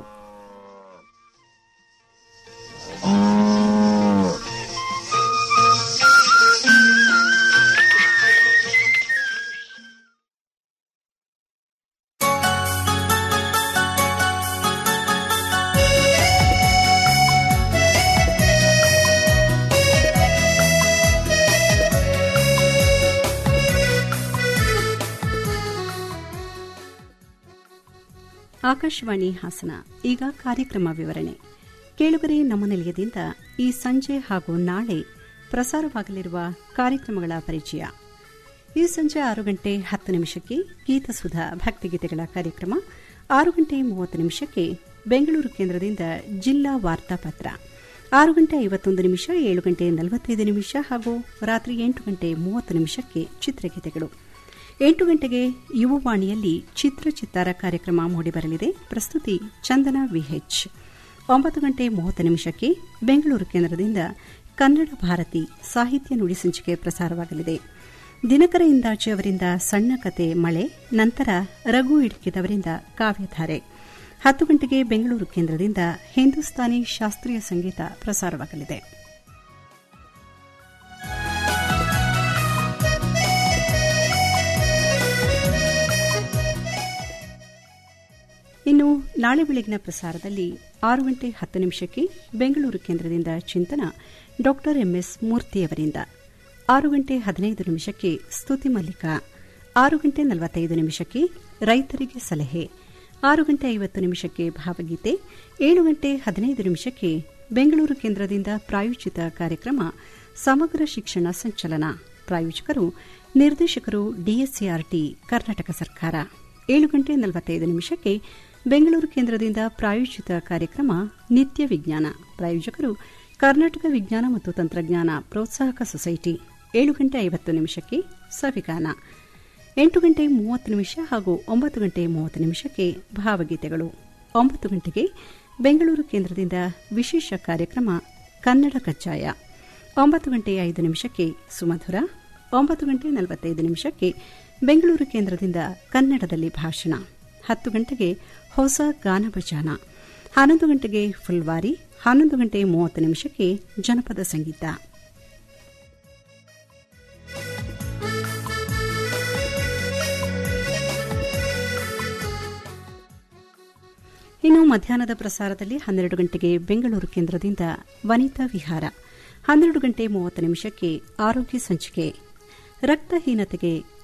Speaker 1: ಆಕಾಶವಾಣಿ ಹಾಸನ ಈಗ ಕಾರ್ಯಕ್ರಮ ವಿವರಣೆ ಕೇಳುಗರೆ ನಮ್ಮ ನಿಲಯದಿಂದ ಈ ಸಂಜೆ ಹಾಗೂ ನಾಳೆ ಪ್ರಸಾರವಾಗಲಿರುವ ಕಾರ್ಯಕ್ರಮಗಳ ಪರಿಚಯ ಈ ಸಂಜೆ ಆರು ಗಂಟೆ ಹತ್ತು ನಿಮಿಷಕ್ಕೆ ಗೀತಸುಧಾ ಭಕ್ತಿಗೀತೆಗಳ ಕಾರ್ಯಕ್ರಮ ಆರು ಗಂಟೆ ಮೂವತ್ತು ನಿಮಿಷಕ್ಕೆ ಬೆಂಗಳೂರು ಕೇಂದ್ರದಿಂದ ಜಿಲ್ಲಾ ವಾರ್ತಾಪತ್ರ ಆರು ಗಂಟೆ ಐವತ್ತೊಂದು ನಿಮಿಷ ಏಳು ಗಂಟೆ ನಲವತ್ತೈದು ನಿಮಿಷ ಹಾಗೂ ರಾತ್ರಿ ಎಂಟು ಗಂಟೆ ಮೂವತ್ತು ನಿಮಿಷಕ್ಕೆ ಚಿತ್ರಗೀತೆಗಳು ಎಂಟು ಗಂಟೆಗೆ ಯುವವಾಣಿಯಲ್ಲಿ ಚಿತ್ರ ಚಿತ್ತಾರ ಕಾರ್ಯಕ್ರಮ ಮೂಡಿಬರಲಿದೆ ಪ್ರಸ್ತುತಿ ಚಂದನ ವಿಎಚ್ ಒಂಬತ್ತು ಗಂಟೆ ಮೂವತ್ತು ನಿಮಿಷಕ್ಕೆ ಬೆಂಗಳೂರು ಕೇಂದ್ರದಿಂದ ಕನ್ನಡ ಭಾರತಿ ಸಾಹಿತ್ಯ ನುಡಿ ಸಂಚಿಕೆ ಪ್ರಸಾರವಾಗಲಿದೆ ದಿನಕರ ಇಂದಾಚೆ ಅವರಿಂದ ಸಣ್ಣ ಕತೆ ಮಳೆ ನಂತರ ರಘು ಇಡ್ಕಿದವರಿಂದ ಕಾವ್ಯಧಾರೆ ಹತ್ತು ಗಂಟೆಗೆ ಬೆಂಗಳೂರು ಕೇಂದ್ರದಿಂದ ಹಿಂದೂಸ್ತಾನಿ ಶಾಸ್ತ್ರೀಯ ಸಂಗೀತ ಪ್ರಸಾರವಾಗಲಿದೆ ಇನ್ನು ನಾಳೆ ಬೆಳಗಿನ ಪ್ರಸಾರದಲ್ಲಿ ಆರು ಗಂಟೆ ಹತ್ತು ನಿಮಿಷಕ್ಕೆ ಬೆಂಗಳೂರು ಕೇಂದ್ರದಿಂದ ಚಿಂತನ ಡಾ ಎಂಎಸ್ ಮೂರ್ತಿಯವರಿಂದ ಆರು ಗಂಟೆ ಹದಿನೈದು ನಿಮಿಷಕ್ಕೆ ಸ್ತುತಿ ಮಲ್ಲಿಕ ಆರು ಗಂಟೆ ನಲವತ್ತೈದು ನಿಮಿಷಕ್ಕೆ ರೈತರಿಗೆ ಸಲಹೆ ಆರು ಗಂಟೆ ಐವತ್ತು ನಿಮಿಷಕ್ಕೆ ಭಾವಗೀತೆ ಏಳು ಗಂಟೆ ಹದಿನೈದು ನಿಮಿಷಕ್ಕೆ ಬೆಂಗಳೂರು ಕೇಂದ್ರದಿಂದ ಪ್ರಾಯೋಜಿತ ಕಾರ್ಯಕ್ರಮ ಸಮಗ್ರ ಶಿಕ್ಷಣ ಸಂಚಲನ ಪ್ರಾಯೋಜಕರು ನಿರ್ದೇಶಕರು ಡಿಎಸ್ಸಿಆರ್ಟಿ ಕರ್ನಾಟಕ ಸರ್ಕಾರ ಏಳು ಗಂಟೆ ನಲವತ್ತೈದು ನಿಮಿಷಕ್ಕೆ ಬೆಂಗಳೂರು ಕೇಂದ್ರದಿಂದ ಪ್ರಾಯೋಜಿತ ಕಾರ್ಯಕ್ರಮ ನಿತ್ಯ ವಿಜ್ಞಾನ ಪ್ರಾಯೋಜಕರು ಕರ್ನಾಟಕ ವಿಜ್ಞಾನ ಮತ್ತು ತಂತ್ರಜ್ಞಾನ ಪ್ರೋತ್ಸಾಹಕ ಸೊಸೈಟಿ ಏಳು ಗಂಟೆ ಐವತ್ತು ನಿಮಿಷಕ್ಕೆ ಸವಿಗಾನ ಎಂಟು ಗಂಟೆ ಮೂವತ್ತು ನಿಮಿಷ ಹಾಗೂ ಒಂಬತ್ತು ಗಂಟೆ ಮೂವತ್ತು ನಿಮಿಷಕ್ಕೆ ಭಾವಗೀತೆಗಳು ಒಂಬತ್ತು ಗಂಟೆಗೆ ಬೆಂಗಳೂರು ಕೇಂದ್ರದಿಂದ ವಿಶೇಷ ಕಾರ್ಯಕ್ರಮ ಕನ್ನಡ ಕಜ್ಜಾಯ ಒಂಬತ್ತು ಗಂಟೆ ಐದು ನಿಮಿಷಕ್ಕೆ ಸುಮಧುರ ಒಂಬತ್ತು ಗಂಟೆ ನಲವತ್ತೈದು ನಿಮಿಷಕ್ಕೆ ಬೆಂಗಳೂರು ಕೇಂದ್ರದಿಂದ ಕನ್ನಡದಲ್ಲಿ ಭಾಷಣ ಹತ್ತು ಗಂಟೆಗೆ ಹೊಸ ಗಾನ ಭಜಾನ ಹನ್ನೊಂದು ಗಂಟೆಗೆ ಫುಲ್ವಾರಿ ಹನ್ನೊಂದು ಗಂಟೆ ಮೂವತ್ತು ನಿಮಿಷಕ್ಕೆ ಜನಪದ ಸಂಗೀತ ಇನ್ನು ಮಧ್ಯಾಹ್ನದ ಪ್ರಸಾರದಲ್ಲಿ ಹನ್ನೆರಡು ಗಂಟೆಗೆ ಬೆಂಗಳೂರು ಕೇಂದ್ರದಿಂದ ವನಿತಾ ವಿಹಾರ ಹನ್ನೆರಡು ಗಂಟೆ ಮೂವತ್ತು ನಿಮಿಷಕ್ಕೆ ಆರೋಗ್ಯ ಸಂಚಿಕೆ ರಕ್ತಹೀನತೆಗೆ